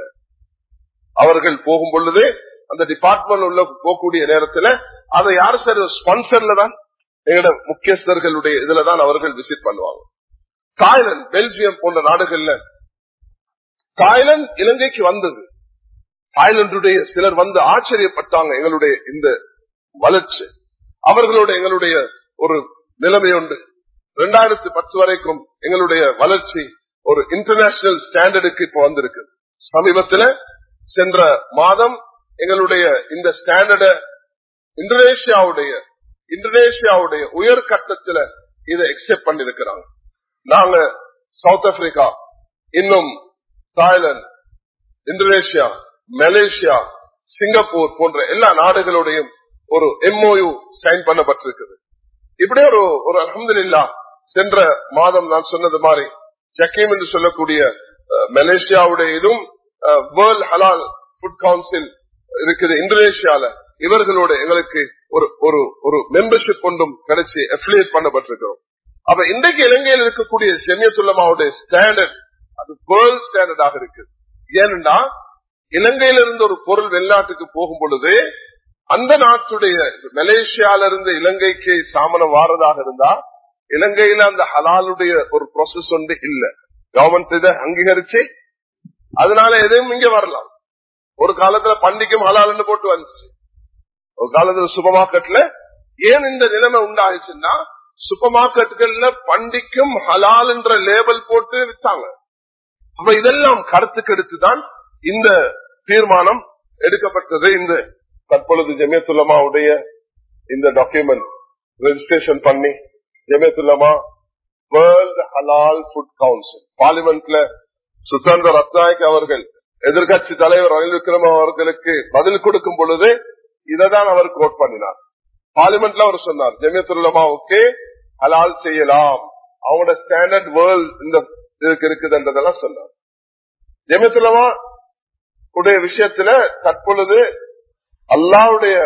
அவர்கள் போகும் பொழுது அந்த டிபார்ட்மெண்ட் உள்ள போகக்கூடிய நேரத்துல அதை யாரு சார் ஸ்பான்சர்ல தான் எங்களோட முக்கியஸ்தர்களுடைய இதுலதான் அவர்கள் விசிட் பண்ணுவாங்க தாய்லாந்து பெல்ஜியம் போன்ற நாடுகள்ல தாய்லாந்து இலங்கைக்கு வந்தது தாய்லாந்துடைய சிலர் வந்து ஆச்சரியப்பட்டாங்க எங்களுடைய இந்த வளர்ச்சி அவர்களோட எங்களுடைய ஒரு நிலைமை உண்டு ரெண்டாயிரத்தி பத்து வரைக்கும் எங்களுடைய வளர்ச்சி ஒரு இன்டர்நேஷனல் ஸ்டாண்டர்டுக்கு இப்ப வந்திருக்கு சமீபத்தில் சென்ற மாதம் எங்களுடைய இந்த ஸ்டாண்டர்ட இந்தோனேஷியாவுடைய இந்தோனேஷியாவுடைய உயர் கட்டத்துல இதை எக்ஸெப்ட் பண்ணிருக்கிறாங்க நாங்க சவுத் ஆப்பிரிக்கா இன்னும் தாய்லாந்து இந்தோனேஷியா மலேசியா சிங்கப்பூர் போன்ற எல்லா நாடுகளுடையும் ஒரு எம்ஓயு சைன் பண்ணப்பட்டிருக்குது இப்படி ஒரு ஒரு அஹமதுல்லா சென்ற மாதம் நான் சொன்னது மாதிரி ஜக்கீம் என்று சொல்லக்கூடிய மலேசியாவுடைய இதுவும் வேர்ல்ட் ஹலால் ஃபுட் கவுன்சில் இருக்குது இந்தோனேஷியால இவர்களோட எங்களுக்கு ஒரு ஒரு ஒரு மெம்பர்ஷிப் ஒன்றும் கிடைச்சி அப்ளியேட் பண்ணப்பட்டிருக்கிறோம் அப்ப இன்றைக்கு இலங்கையில் இருக்கக்கூடிய சென்னியத்துள்ளமாவுடைய ஸ்டாண்டர்ட் அது வேர்ல்ட் ஸ்டாண்டர்டாக இருக்கு ஏனென்றா இலங்கையில இருந்து ஒரு பொருள் வெளிநாட்டுக்கு போகும் பொழுது அந்த நாட்டுடைய மலேசியால இருந்து இலங்கைக்கு சாமனம் வாரதாக இருந்தா இலங்கையில அந்த ஹலாலுடைய ஒரு ப்ராசஸ் ஒன்று இல்ல கவர்மெண்ட் இதை அங்கீகரிச்சு அதனால எதையும் இங்க வரலாம் ஒரு காலத்துல பண்டிக்கும் ஹலால்னு போட்டு வந்துச்சு ஒரு காலத்துல சூப்பர் மார்க்கெட்ல ஏன் இந்த நிலைமை உண்டாச்சுன்னா சூப்பர் மார்க்கெட்டுகள்ல பண்டிக்கும் ஹலால் என்ற லேபிள் போட்டு வித்தாங்க அப்ப இதெல்லாம் கருத்துக்கு எடுத்துதான் இந்த தீர்மானம் எடுக்கப்பட்டது இந்த தற்பொழுது ஜெமியத்துல்லமாவுடைய இந்த டாக்குமெண்ட் ரெஜிஸ்ட்ரேஷன் பண்ணி Jamiyyathul Ulama World Halal Food Council பார்லிமெண்ட்ல சுதந்திர ரத்நாயக் அவர்கள் எதிர்கட்சி தலைவர் ரணில் விக்ரம அவர்களுக்கு பதில் கொடுக்கும் பொழுது இதைதான் அவர் கோட் பண்ணினார் பார்லிமெண்ட்ல அவர் சொன்னார் ஜெமியத்துல்லமாவுக்கு ஹலால் செய்யலாம் அவங்களோட ஸ்டாண்டர்ட் வேர்ல்ட் இந்த இதுக்கு இருக்குதுன்றதெல்லாம் சொன்னார் ஜெமியத்துல்லமா உடைய விஷயத்துல தற்பொழுது அல்லாவுடைய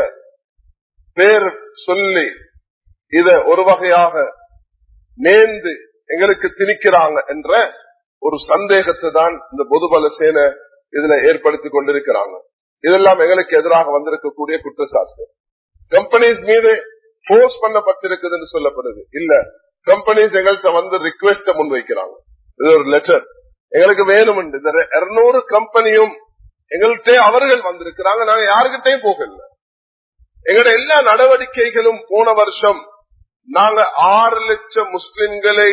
பேர் சொல்லி இத ஒரு வகையாக நேர்ந்து எங்களுக்கு திணிக்கிறாங்க என்ற ஒரு சந்தேகத்தை தான் இந்த பொதுபல சேனை இதுல ஏற்படுத்தி கொண்டிருக்கிறாங்க இதெல்லாம் எங்களுக்கு எதிராக வந்திருக்கக்கூடிய குற்றச்சாட்டு கம்பெனிஸ் மீது போர்ஸ் பண்ணப்பட்டிருக்குதுன்னு சொல்லப்படுது இல்ல கம்பெனிஸ் எங்கள்கிட்ட வந்து ரிக்வெஸ்ட முன்வைக்கிறாங்க இது ஒரு லெட்டர் எங்களுக்கு வேணும் இந்த இருநூறு கம்பெனியும் எங்கள்கிட்ட அவர்கள் வந்திருக்கிறாங்க நாங்க யாருக்கிட்டையும் போகல எங்களோட எல்லா நடவடிக்கைகளும் போன வருஷம் நாங்க ஆறு லட்சம் முஸ்லிம்களை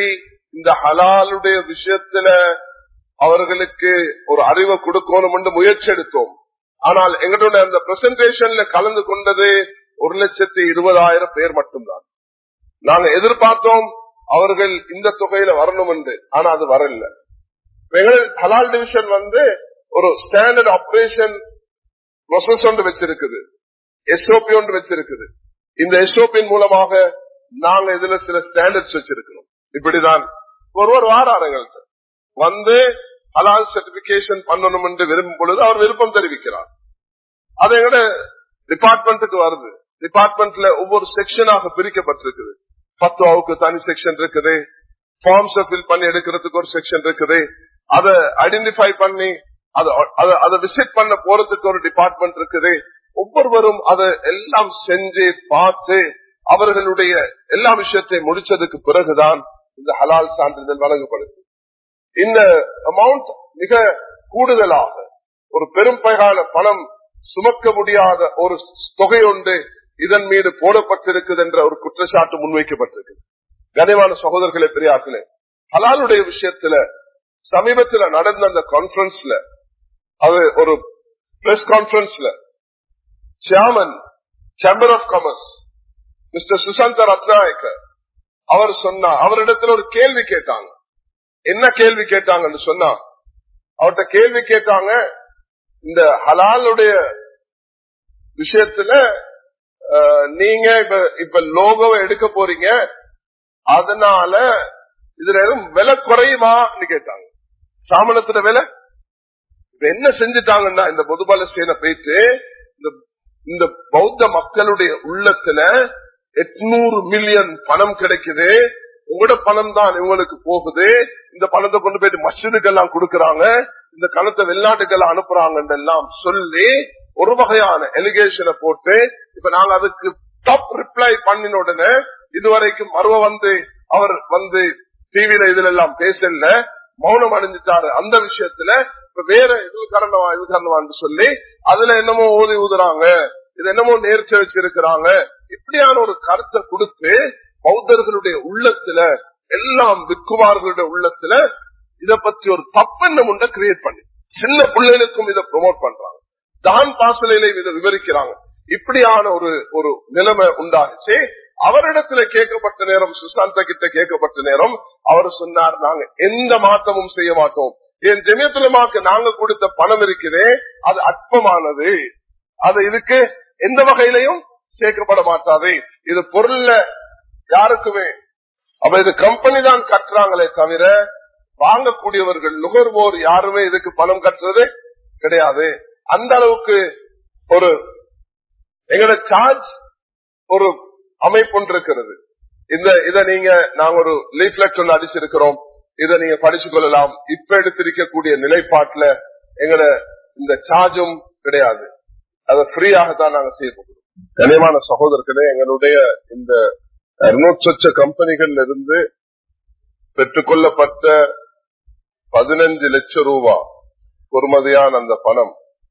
இந்த ஹலாலுடைய விஷயத்துல அவர்களுக்கு ஒரு அறிவை கொடுக்கணும் என்று முயற்சி எடுத்தோம் ஆனால் எங்களுடைய அந்த பிரசன்டேஷன்ல கலந்து கொண்டது ஒரு லட்சத்தி இருபதாயிரம் பேர் மட்டும்தான் நாங்க எதிர்பார்த்தோம் அவர்கள் இந்த தொகையில வரணும் என்று ஆனா அது வரல எங்கள் ஹலால் டிவிஷன் வந்து ஒரு ஸ்டாண்டர்ட் ஆபரேஷன் ப்ரொசஸ் ஒன்று வச்சிருக்குது எஸ்ஓபி ஒன்று வச்சிருக்குது இந்த எஸ்ஓபியின் மூலமாக நாங்க இதுல சில ஸ்டாண்டர்ட்ஸ் வச்சிருக்கிறோம் இப்படிதான் ஒருவர் வாராருங்கள்ட்ட வந்து ஹலால் சர்டிபிகேஷன் பண்ணணும் என்று விரும்பும் பொழுது அவர் விருப்பம் தெரிவிக்கிறார் அது எங்கட டிபார்ட்மெண்ட்டுக்கு வருது டிபார்ட்மெண்ட்ல ஒவ்வொரு செக்ஷனாக பிரிக்கப்பட்டிருக்குது பத்துவாவுக்கு தனி செக்ஷன் இருக்குது ஃபார்ம்ஸ் ஃபில் பண்ணி எடுக்கிறதுக்கு ஒரு செக்ஷன் இருக்குது அதை ஐடென்டிஃபை பண்ணி அதை விசிட் பண்ண போறதுக்கு ஒரு டிபார்ட்மெண்ட் இருக்குது ஒவ்வொருவரும் அதை எல்லாம் செஞ்சு பார்த்து அவர்களுடைய எல்லா விஷயத்தையும் முடிச்சதுக்கு பிறகுதான் இந்த ஹலால் சான்றிதழ் வழங்கப்படுது இந்த அமௌண்ட் மிக கூடுதலாக ஒரு பெரும் பகால பணம் சுமக்க முடியாத ஒரு தொகை ஒன்று இதன் மீது போடப்பட்டிருக்குது என்ற ஒரு குற்றச்சாட்டு முன்வைக்கப்பட்டிருக்கு கனிவான சகோதரர்களே பெரியார்களே ஹலாலுடைய விஷயத்துல சமீபத்தில் நடந்த அந்த கான்பரன்ஸ்ல அது ஒரு பிரஸ் கான்பரன்ஸ்ல chairman chamber of commerce mister Susantha Ratnayake அவர் சொன்னா அவரிடத்துல ஒரு கேள்வி கேட்டாங்க என்ன கேள்வி கேட்டாங்கன்னு சொன்னா அவர்கிட்ட கேள்வி கேட்டாங்க இந்த ஹலாலுடைய விஷயத்துல நீங்க இப்ப இப்ப லோகோவை எடுக்க போறீங்க அதனால இதுல எதுவும் விலை குறையுமான்னு கேட்டாங்க சாமனத்துல விலை இப்ப என்ன செஞ்சுட்டாங்கன்னா இந்த பொதுபால சேனை போயிட்டு இந்த பௌத்த மக்களுடைய உள்ளத்துல எட்நூறு மில்லியன் பணம் கிடைக்குது உங்களோட பணம் தான் இவங்களுக்கு போகுது இந்த பணத்தை கொண்டு போயிட்டு மசிதுக்கு எல்லாம் கொடுக்கறாங்க இந்த கணத்தை வெளிநாட்டுக்கெல்லாம் அனுப்புறாங்க எல்லாம் சொல்லி ஒரு வகையான எலிகேஷனை போட்டு இப்ப நாங்க அதுக்கு டாப் ரிப்ளை பண்ணின உடனே இதுவரைக்கும் மருவ வந்து அவர் வந்து டிவியில இதுல எல்லாம் பேசல மௌனம் அடைஞ்சிட்டாரு அந்த விஷயத்துல இப்ப வேற இது காரணமா இது காரணமான்னு சொல்லி அதுல என்னமோ ஊதி ஊதுறாங்க இது என்னமோ நேர்ச்சி வச்சிருக்கிறாங்க இப்படியான ஒரு கருத்தை கொடுத்து பௌத்தர்களுடைய உள்ளத்துல எல்லாம் விக்குமார்களுடைய உள்ளத்துல இத பத்தி ஒரு தப்பெண்ணம் உண்ட கிரியேட் பண்ணி சின்ன பிள்ளைகளுக்கும் இதை ப்ரொமோட் பண்றாங்க தான் பாசலையில இதை விவரிக்கிறாங்க இப்படியான ஒரு ஒரு நிலைமை உண்டாச்சு அவரிடத்துல கேட்கப்பட்ட நேரம் சுசாந்த கிட்ட கேட்கப்பட்ட நேரம் அவர் சொன்னார் நாங்க எந்த மாற்றமும் செய்ய மாட்டோம் என் ஜெமியத்துலமாக்கு நாங்க கொடுத்த பணம் இருக்கிறே அது அற்பமானது அது இதுக்கு எந்த வகையிலையும் சேர்க்கப்பட மாட்டாது இது பொருள்ல யாருக்குமே அப்ப இது கம்பெனி தான் கட்டுறாங்களே தவிர வாங்கக்கூடியவர்கள் நுகர்வோர் யாருமே இதுக்கு பணம் கட்டுறது கிடையாது அந்த அளவுக்கு ஒரு எங்களோட சார்ஜ் ஒரு அமைப்பு ஒன்று இருக்கிறது இந்த இத நீங்க நாங்க ஒரு லீஃப்லெட் ஒன்று அடிச்சிருக்கிறோம் இதை நீங்க படிச்சு கொள்ளலாம் இப்ப எடுத்திருக்கக்கூடிய நிலைப்பாட்டுல எங்கட இந்த சார்ஜும் கிடையாது அதை ஃப்ரீயாகத்தான் நாங்க செய்ய போகிறோம் கனியமான சகோதரர்களே எங்களுடைய இந்த இருநூற்ற கம்பெனிகள்ல இருந்து பெற்றுக்கொள்ளப்பட்ட பதினஞ்சு லட்சம் ரூபா பொறுமதியான அந்த பணம்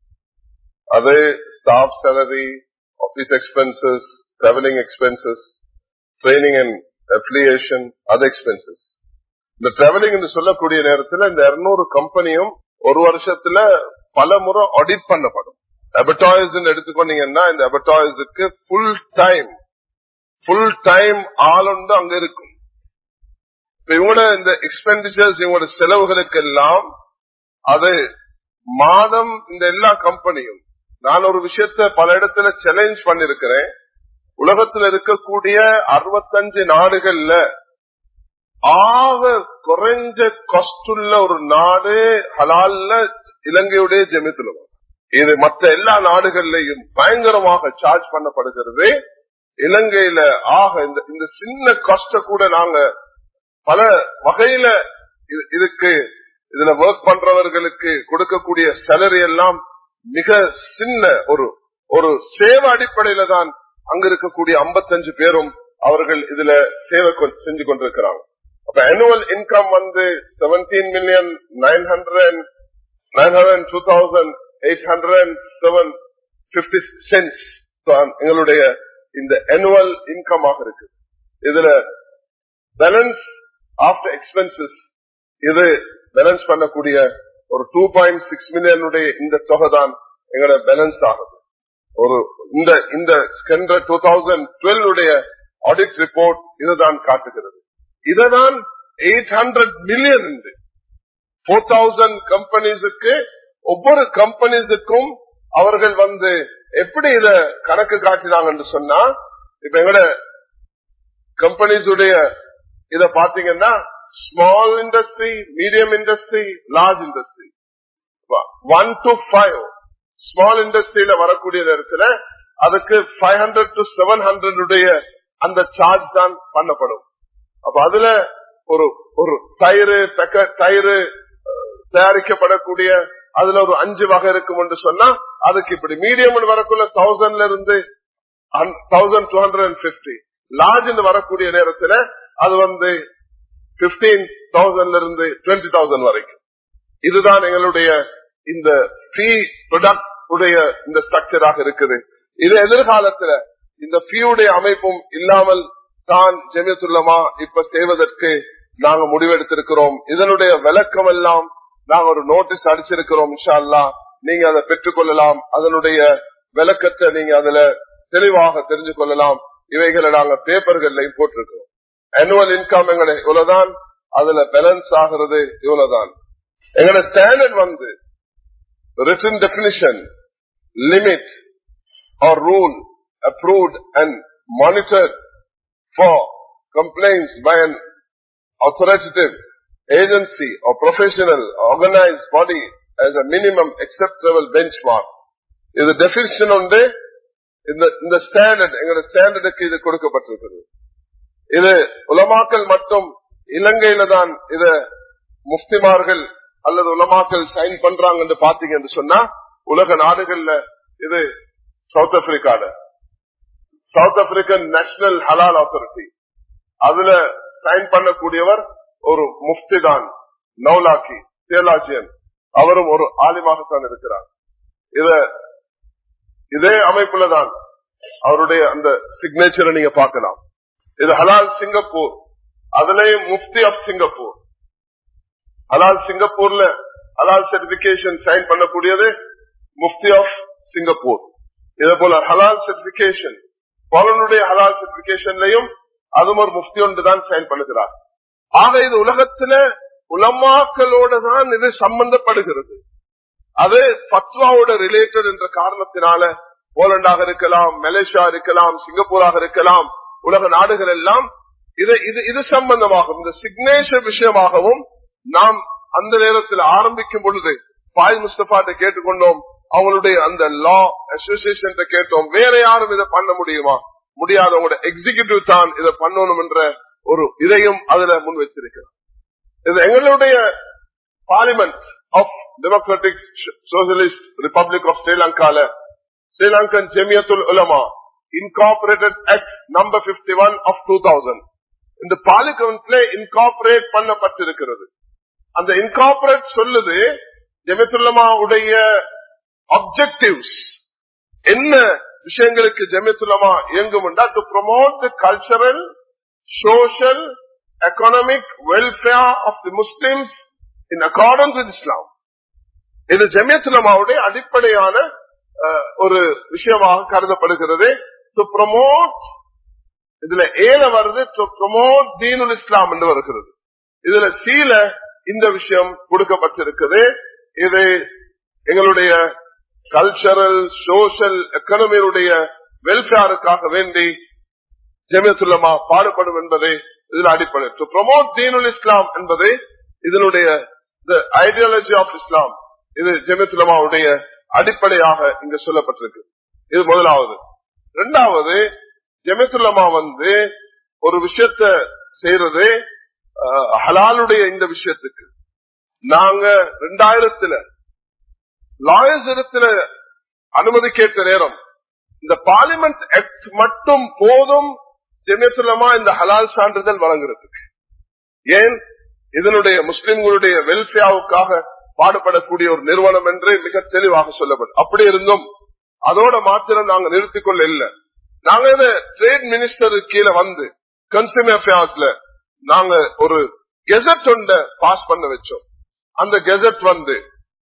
அது staff salary office expenses travelling expenses training and application other expenses இந்த டிராவலிங் என்று சொல்லக்கூடிய நேரத்தில் இந்த இருநூறு கம்பெனியும் ஒரு வருஷத்துல பல முறை ஆடிட் பண்ணப்படும் அபட்டாய்ஸ் எடுத்துக்கொண்டீங்கன்னா இந்த அபட்டாய்ஸுக்கு ஃபுல் டைம் ஃபுல் டைம் ஆளுண்டு அங்க இருக்கும் இவங்களோட இந்த எக்ஸ்பெண்டிச்சர்ஸ் இவங்களோட செலவுகளுக்கு எல்லாம் அது மாதம் இந்த எல்லா கம்பெனியும் நான் ஒரு விஷயத்த பல இடத்துல சேலஞ்ச் பண்ணிருக்கிறேன் உலகத்தில் இருக்கக்கூடிய அறுபத்தஞ்சு நாடுகள்ல ஆக குறைஞ்ச கஷ்டுள்ள ஒரு நாடு ஹலால்ல இலங்கையுடைய ஜெமித்துலமா இது மற்ற எல்லா நாடுகள்லையும் பயங்கரமாக சார்ஜ் பண்ணப்படுகிறது இலங்கையில ஆக இந்த இந்த சின்ன கஷ்ட கூட நாங்க பல வகையில இதுக்கு இதுல ஒர்க் பண்றவர்களுக்கு கொடுக்கக்கூடிய சேலரி எல்லாம் மிக சின்ன ஒரு ஒரு சேவை அடிப்படையில தான் அங்க இருக்கக்கூடிய ஐம்பத்தஞ்சு பேரும் அவர்கள் இதுல சேவை செஞ்சு கொண்டிருக்கிறாங்க அப்ப ஆனுவல் இன்கம் வந்து seventeen million nine hundred nine hundred two thousand eight hundred seven fifty cents எங்களுடைய இந்த ஆனுவல் இன்கம் ஆக இருக்கு இதுல பேலன்ஸ் ஆஃப்டர் எக்ஸ்பென்சஸ் இது பேலன்ஸ் பண்ணக்கூடிய ஒரு டூ பாயிண்ட் சிக்ஸ் மில்லியனுடைய இந்த தொகை தான் எங்களோட பேலன்ஸ் ஆகுது ஒரு இந்த இந்த சென்ற டூ தௌசண்ட் டுவெல் உடைய ஆடிட் ரிப்போர்ட் இதுதான் காட்டுகிறது இதுதான் eight hundred million four thousand கம்பெனிஸுக்கு ஒவ்வொரு கம்பெனிஸுக்கும் அவர்கள் வந்து எப்படி இத கணக்கு காட்டினாங்கன்னு சொன்னா இப்ப எங்கட கம்பெனிஸ் உடைய இத பாத்தீங்கன்னா small industry medium industry large industry one to five small இண்டஸ்ட்ரியில வரக்கூடிய நேரத்துல அதுக்கு five hundred to seven hundred உடைய அந்த சார்ஜ் தான் பண்ணப்படும் அப்ப அதுல ஒரு ஒரு தயிர் தயிர் தயாரிக்கப்படக்கூடிய அதுல ஒரு அஞ்சு வகை இருக்கும் என்று சொன்னா அதுக்கு இப்படி மீடியம் வரக்குள்ள தௌசண்ட்ல இருந்து thousand two hundred and fifty large வரக்கூடிய நேரத்துல அது வந்து பிப்டீன் தௌசண்ட்ல இருந்து டுவெண்ட்டி தௌசண்ட் வரைக்கும் இதுதான் எங்களுடைய இந்த ஃபீ ப்ரொடக்ட் உடைய இந்த ஸ்ட்ரக்சராக இருக்குது இது எதிர்காலத்துல இந்த ஃபீயுடைய அமைப்பும் இல்லாமல் தான் ஜெமியத்துள்ளமா இப்ப செய்வதற்கு நாங்க முடிவெடுத்திருக்கிறோம் இதனுடைய விளக்கம் எல்லாம் நாங்க ஒரு நோட்டீஸ் அடிச்சிருக்கிறோம் இன்ஷா அல்லா நீங்க அதை பெற்றுக்கொள்ளலாம் அதனுடைய விளக்கத்தை நீங்க அதுல தெளிவாக தெரிஞ்சு கொள்ளலாம் இவைகளை நாங்க பேப்பர்கள்லையும் போட்டிருக்கிறோம் ஆனுவல் இன்கம் எங்கட இவ்வளவுதான் அதுல பேலன்ஸ் ஆகிறது இவ்வளவுதான் எங்கட ஸ்டாண்டர்ட் வந்து written definition limit or rule approved and monitored for compliance by an authoritative agency or professional organized body as a minimum acceptable benchmark. இது டெபினிஷன் உண்டு இந்த ஸ்டாண்டர்ட் எங்களோட ஸ்டாண்டர்டுக்கு இது கொடுக்கப்பட்டிருக்கிறது இது உலமாக்கல் மட்டும் இலங்கையில தான் இத முஃப்திமார்கள் அல்லது உலமாக்கல் சைன் பண்றாங்கன்னு பாத்தீங்கன்னு சொன்னா உலக நாடுகள்ல இது சவுத் ஆப்பிரிக்கால South African National Halal Authority அதுல சைன் பண்ணக்கூடியவர் ஒரு முஃப்தி தான் நௌலாக்கி தேலாஜியன் அவரும் ஒரு ஆலிமாகத்தான் இருக்கிறார் இத இதே அமைப்புல தான் அவருடைய அந்த சிக்னேச்சரை நீங்க பார்க்கலாம் இது ஹலால் சிங்கப்பூர் அதுலயும் முஃப்தி ஆஃப் சிங்கப்பூர் ஹலால் சிங்கப்பூர்ல ஹலால் சர்டிபிகேஷன் சைன் பண்ணக்கூடியது முஃப்தி ஆஃப் சிங்கப்பூர் இதே போல ஹலால் சர்டிபிகேஷன் பலனுடைய ஹலால் சர்டிபிகேஷன்லயும் அதுவும் ஒரு முஃப்தி ஒன்று தான் சைன் பண்ணுகிறார் ஆக இது உலகத்துல உலமாக்களோட தான் இது சம்பந்தப்படுகிறது அது பத்வாவோட ரிலேட்டட் என்ற காரணத்தினால போலண்டாக இருக்கலாம் மலேசியா இருக்கலாம் சிங்கப்பூராக இருக்கலாம் உலக நாடுகள் எல்லாம் இது இது இது சம்பந்தமாகும் இந்த சிக்னேச்சர் விஷயமாகவும் நாம் அந்த நேரத்தில் ஆரம்பிக்கும் பொழுது பாய் முஸ்தபாட்டை கேட்டுக்கொண்டோம் அவங்களுடைய அந்த லா அசோசியேஷன் கேட்டோம் வேற யாரும் இதை பண்ண முடியுமா முடியாதவங்களோட எக்ஸிகியூட்டிவ் தான் இதை பண்ணணும் என்ற ஒரு இதையும் அதுல முன் வச்சிருக்கிறோம் இது எங்களுடைய parliament of democratic socialist republic of ஸ்ரீலங்கால Sri Lankan Jamiyyathul Ulama incorporated act number fifty one of two thousand இந்த பார்லிமெண்ட்ல இன்கார்பரேட் பண்ணப்பட்டிருக்கிறது அந்த இன்கார்பரேட் சொல்லுது ஜெமியத்துல்லமாவுடைய அப்செக்டிவ்ஸ் என்ன விஷயங்களுக்கு ஜெமித்துலமா இயங்கும் to promote the cultural social economic welfare of the Muslims in accordance with Islam இது ஜெமியத்துலமாவுடைய அடிப்படையான ஒரு விஷயமாக கருதப்படுகிறது டு ப்ரொமோட் இதுல ஏல வருது டு ப்ரொமோட் தீனுல் இஸ்லாம் என்று வருகிறது இதுல சீல இந்த விஷயம் கொடுக்கப்பட்டிருக்குது இது எங்களுடைய கல்ச்சரல் சோசியல் எக்கனமியுடைய வெல்ஃபேருக்காக வேண்டி ஜெமியத்துல்லமா பாடுபடும் என்பதை இதில் அடிப்படை டு ப்ரொமோட் தீனுல் இஸ்லாம் என்பது இதனுடைய ஐடியாலஜி ஆஃப் இஸ்லாம் இது ஜெமியத்துல்லமாவுடைய அடிப்படையாக இங்கு சொல்லப்பட்டிருக்கு இது முதலாவது இரண்டாவது ஜெமியத்துல்லமா வந்து ஒரு விஷயத்த செய்யறது ஹலாலுடைய இந்த விஷயத்துக்கு நாங்க ரெண்டாயிரத்துல லாயர்ஸ் இடத்துல அனுமதி கேட்ட நேரம் இந்த பார்லிமெண்ட் ஆக்ட் மட்டும் போதும் ஜெமியத்துலமா இந்த ஹலால் சான்றிதழ் வழங்குறதுக்கு ஏன் இதனுடைய முஸ்லிம்களுடைய வெல்ஃபேருக்காக பாடுபடக்கூடிய ஒரு நிறுவனம் என்று மிக தெளிவாக சொல்லப்படும் அப்படி இருந்தும் அதோட மாத்திரம் நாங்க நிறுத்திக் கொள்ள இல்லை நாங்க ட்ரேட் மினிஸ்டர் கீழே வந்து கன்சியூமர் அஃபேர்ஸ்ல நாங்க ஒரு கெசட் ஒன்றை பாஸ் பண்ண வச்சோம் அந்த கெசட் வந்து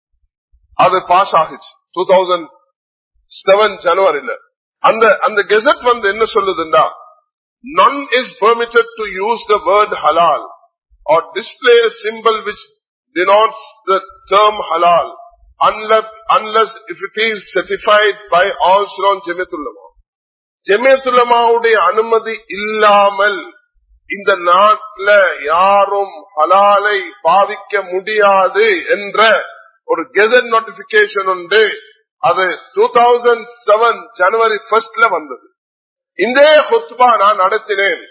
அது பாஸ் ஆகுச்சு டூ தௌசண்ட் செவன் ஜனவரியில அந்த அந்த கெசட் வந்து என்ன சொல்லுதுன்னா none is permitted to use the word halal or display a symbol which denotes the term halal unless, unless if it is certified by all Sunan Jamiatulama. ஜெமியத்துலமாவுடைய அனுமதி இல்லாமல் இந்த நாட்டில் யாரும் ஹலாலை பாவிக்க முடியாது என்ற ஒரு கெசட் நோட்டிபிகேஷன் உண்டு அது டூ தௌசண்ட் செவன் ஜனவரி ஃபர்ஸ்ட்ல வந்தது இந்த ஹொத்பா நான் நடத்தினேன்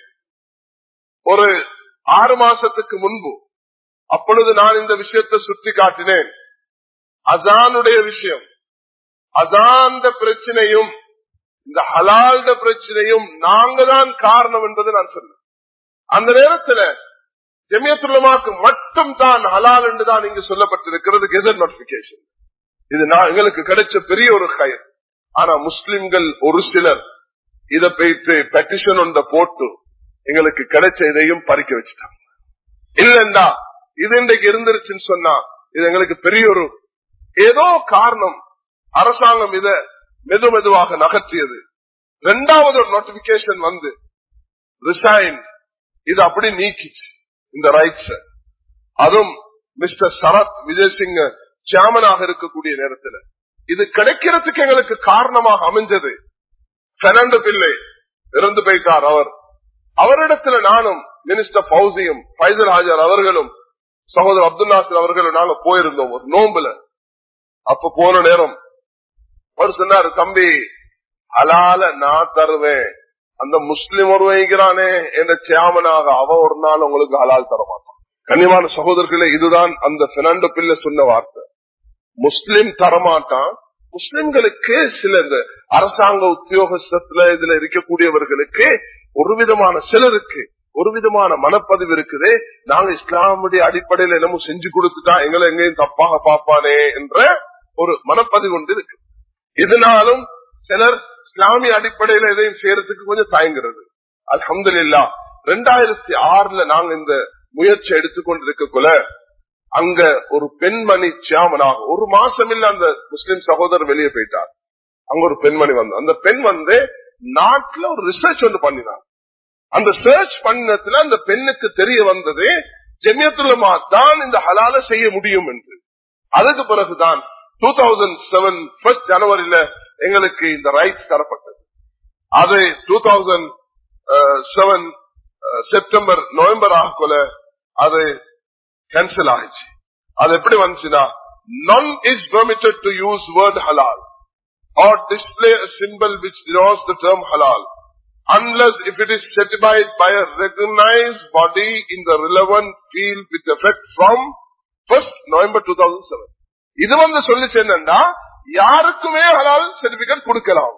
ஒரு ஆறு மாசத்துக்கு முன்பு அப்பொழுது நான் இந்த விஷயத்தை சுட்டி காட்டினேன் அசானுடைய விஷயம் அசாந்த பிரச்சனையும் இந்த ஹலால்ட பிரச்சனையும் நாங்க தான் காரணம் என்பது நான் சொன்னேன் அந்த நேரத்தில் ஜெமியத்துலமாக்கு மட்டும் தான் ஹலால் என்று தான் இங்கு சொல்லப்பட்டிருக்கிறது கெசட் நோட்டிபிகேஷன் இது நான் எங்களுக்கு கிடைச்ச பெரிய ஒரு கயர் ஆனா முஸ்லிம்கள் ஒரு சிலர் இத போயிட்டு பெட்டிஷன் ஒன்ற போட்டு எங்களுக்கு கிடைச்ச இதையும் பறிக்க வச்சுட்டாங்க இல்லண்டா இது இன்றைக்கு இருந்துருச்சுன்னு சொன்னா இது எங்களுக்கு பெரிய ஒரு ஏதோ காரணம் அரசாங்கம் இத மெது மெதுவாக நகர்த்தியது ரெண்டாவது ஒரு நோட்டிபிகேஷன் வந்து ரிசைன் இது அப்படி நீக்கிச்சு இந்த ரைட்ஸ் அதுவும் மிஸ்டர் சரத் விஜய்சிங் சேர்மனாக இருக்கக்கூடிய நேரத்தில் இது கிடைக்கிறதுக்கு எங்களுக்கு காரணமாக அமைஞ்சது பெனண்டு பிள்ளை இறந்து போயிட்டார் அவர் அவரிடத்துல நானும் மினிஸ்டர் பௌசியும் பைசல் ஹாஜர் அவர்களும் சகோதரர் அப்துல் நாசர் அவர்களும் நாங்க போயிருந்தோம் ஒரு நோம்புல அப்ப போன நேரம் அவர் சொன்னாரு தம்பி ஹலால நான் தருவேன் அந்த முஸ்லிம் ஒரு வைக்கிறானே என்ற சேமனாக அவன் ஒரு நாள் உங்களுக்கு ஹலால் தர மாட்டான் கண்ணியமான சகோதரர்களே இதுதான் அந்த பெனண்டு பிள்ளை சொன்ன வார்த்தை முஸ்லிம் தரமாட்டான் முஸ்லிம்களுக்கு சில இந்த அரசாங்க உத்தியோகத்துல இதுல இருக்கக்கூடியவர்களுக்கு ஒரு விதமான சிலருக்கு ஒரு விதமான மனப்பதிவு இருக்குது நாங்க இஸ்லாமுடைய அடிப்படையில என்னமோ செஞ்சு கொடுத்துட்டா எங்களை எங்கேயும் தப்பாக பார்ப்பானே என்ற ஒரு மனப்பதிவு ஒன்று இருக்கு இதனாலும் சிலர் இஸ்லாமிய அடிப்படையில எதையும் செய்யறதுக்கு கொஞ்சம் தயங்குறது அலமது இல்லா ரெண்டாயிரத்தி ஆறுல நாங்க இந்த முயற்சி எடுத்துக்கொண்டிருக்கக்குள்ள அங்க ஒரு பெண்மணி சியாமனாக ஒரு மாசம் இல்ல அந்த முஸ்லிம் சகோதரர் வெளியே போயிட்டார் அங்க ஒரு பெண்மணி வந்து அந்த பெண் வந்து நாட்டுல ஒரு ரிசர்ச் ஒன்று பண்ணினார் அந்த சர்ச் பண்ணத்துல அந்த பெண்ணுக்கு தெரிய வந்தது ஜெமியத்துலமா தான் இந்த ஹலால செய்ய முடியும் என்று அதுக்கு பிறகுதான் டூ தௌசண்ட் செவன் ஃபர்ஸ்ட் ஜனவரியில எங்களுக்கு இந்த ரைட்ஸ் தரப்பட்டது அது two thousand seven September November ஆகக்குள்ள அது கேன்சல் ஆயிடுச்சு அது எப்படி வந்துச்சுன்னா none is permitted to use word ஹலால் or display a symbol which denotes the term halal unless if it is certified by a recognized body in the relevant field with effect from 1st November 2007. இது வந்து சொல்லிச்சு என்னன்னா யாருக்குமே ஹலால் certificate கொடுக்கலாம்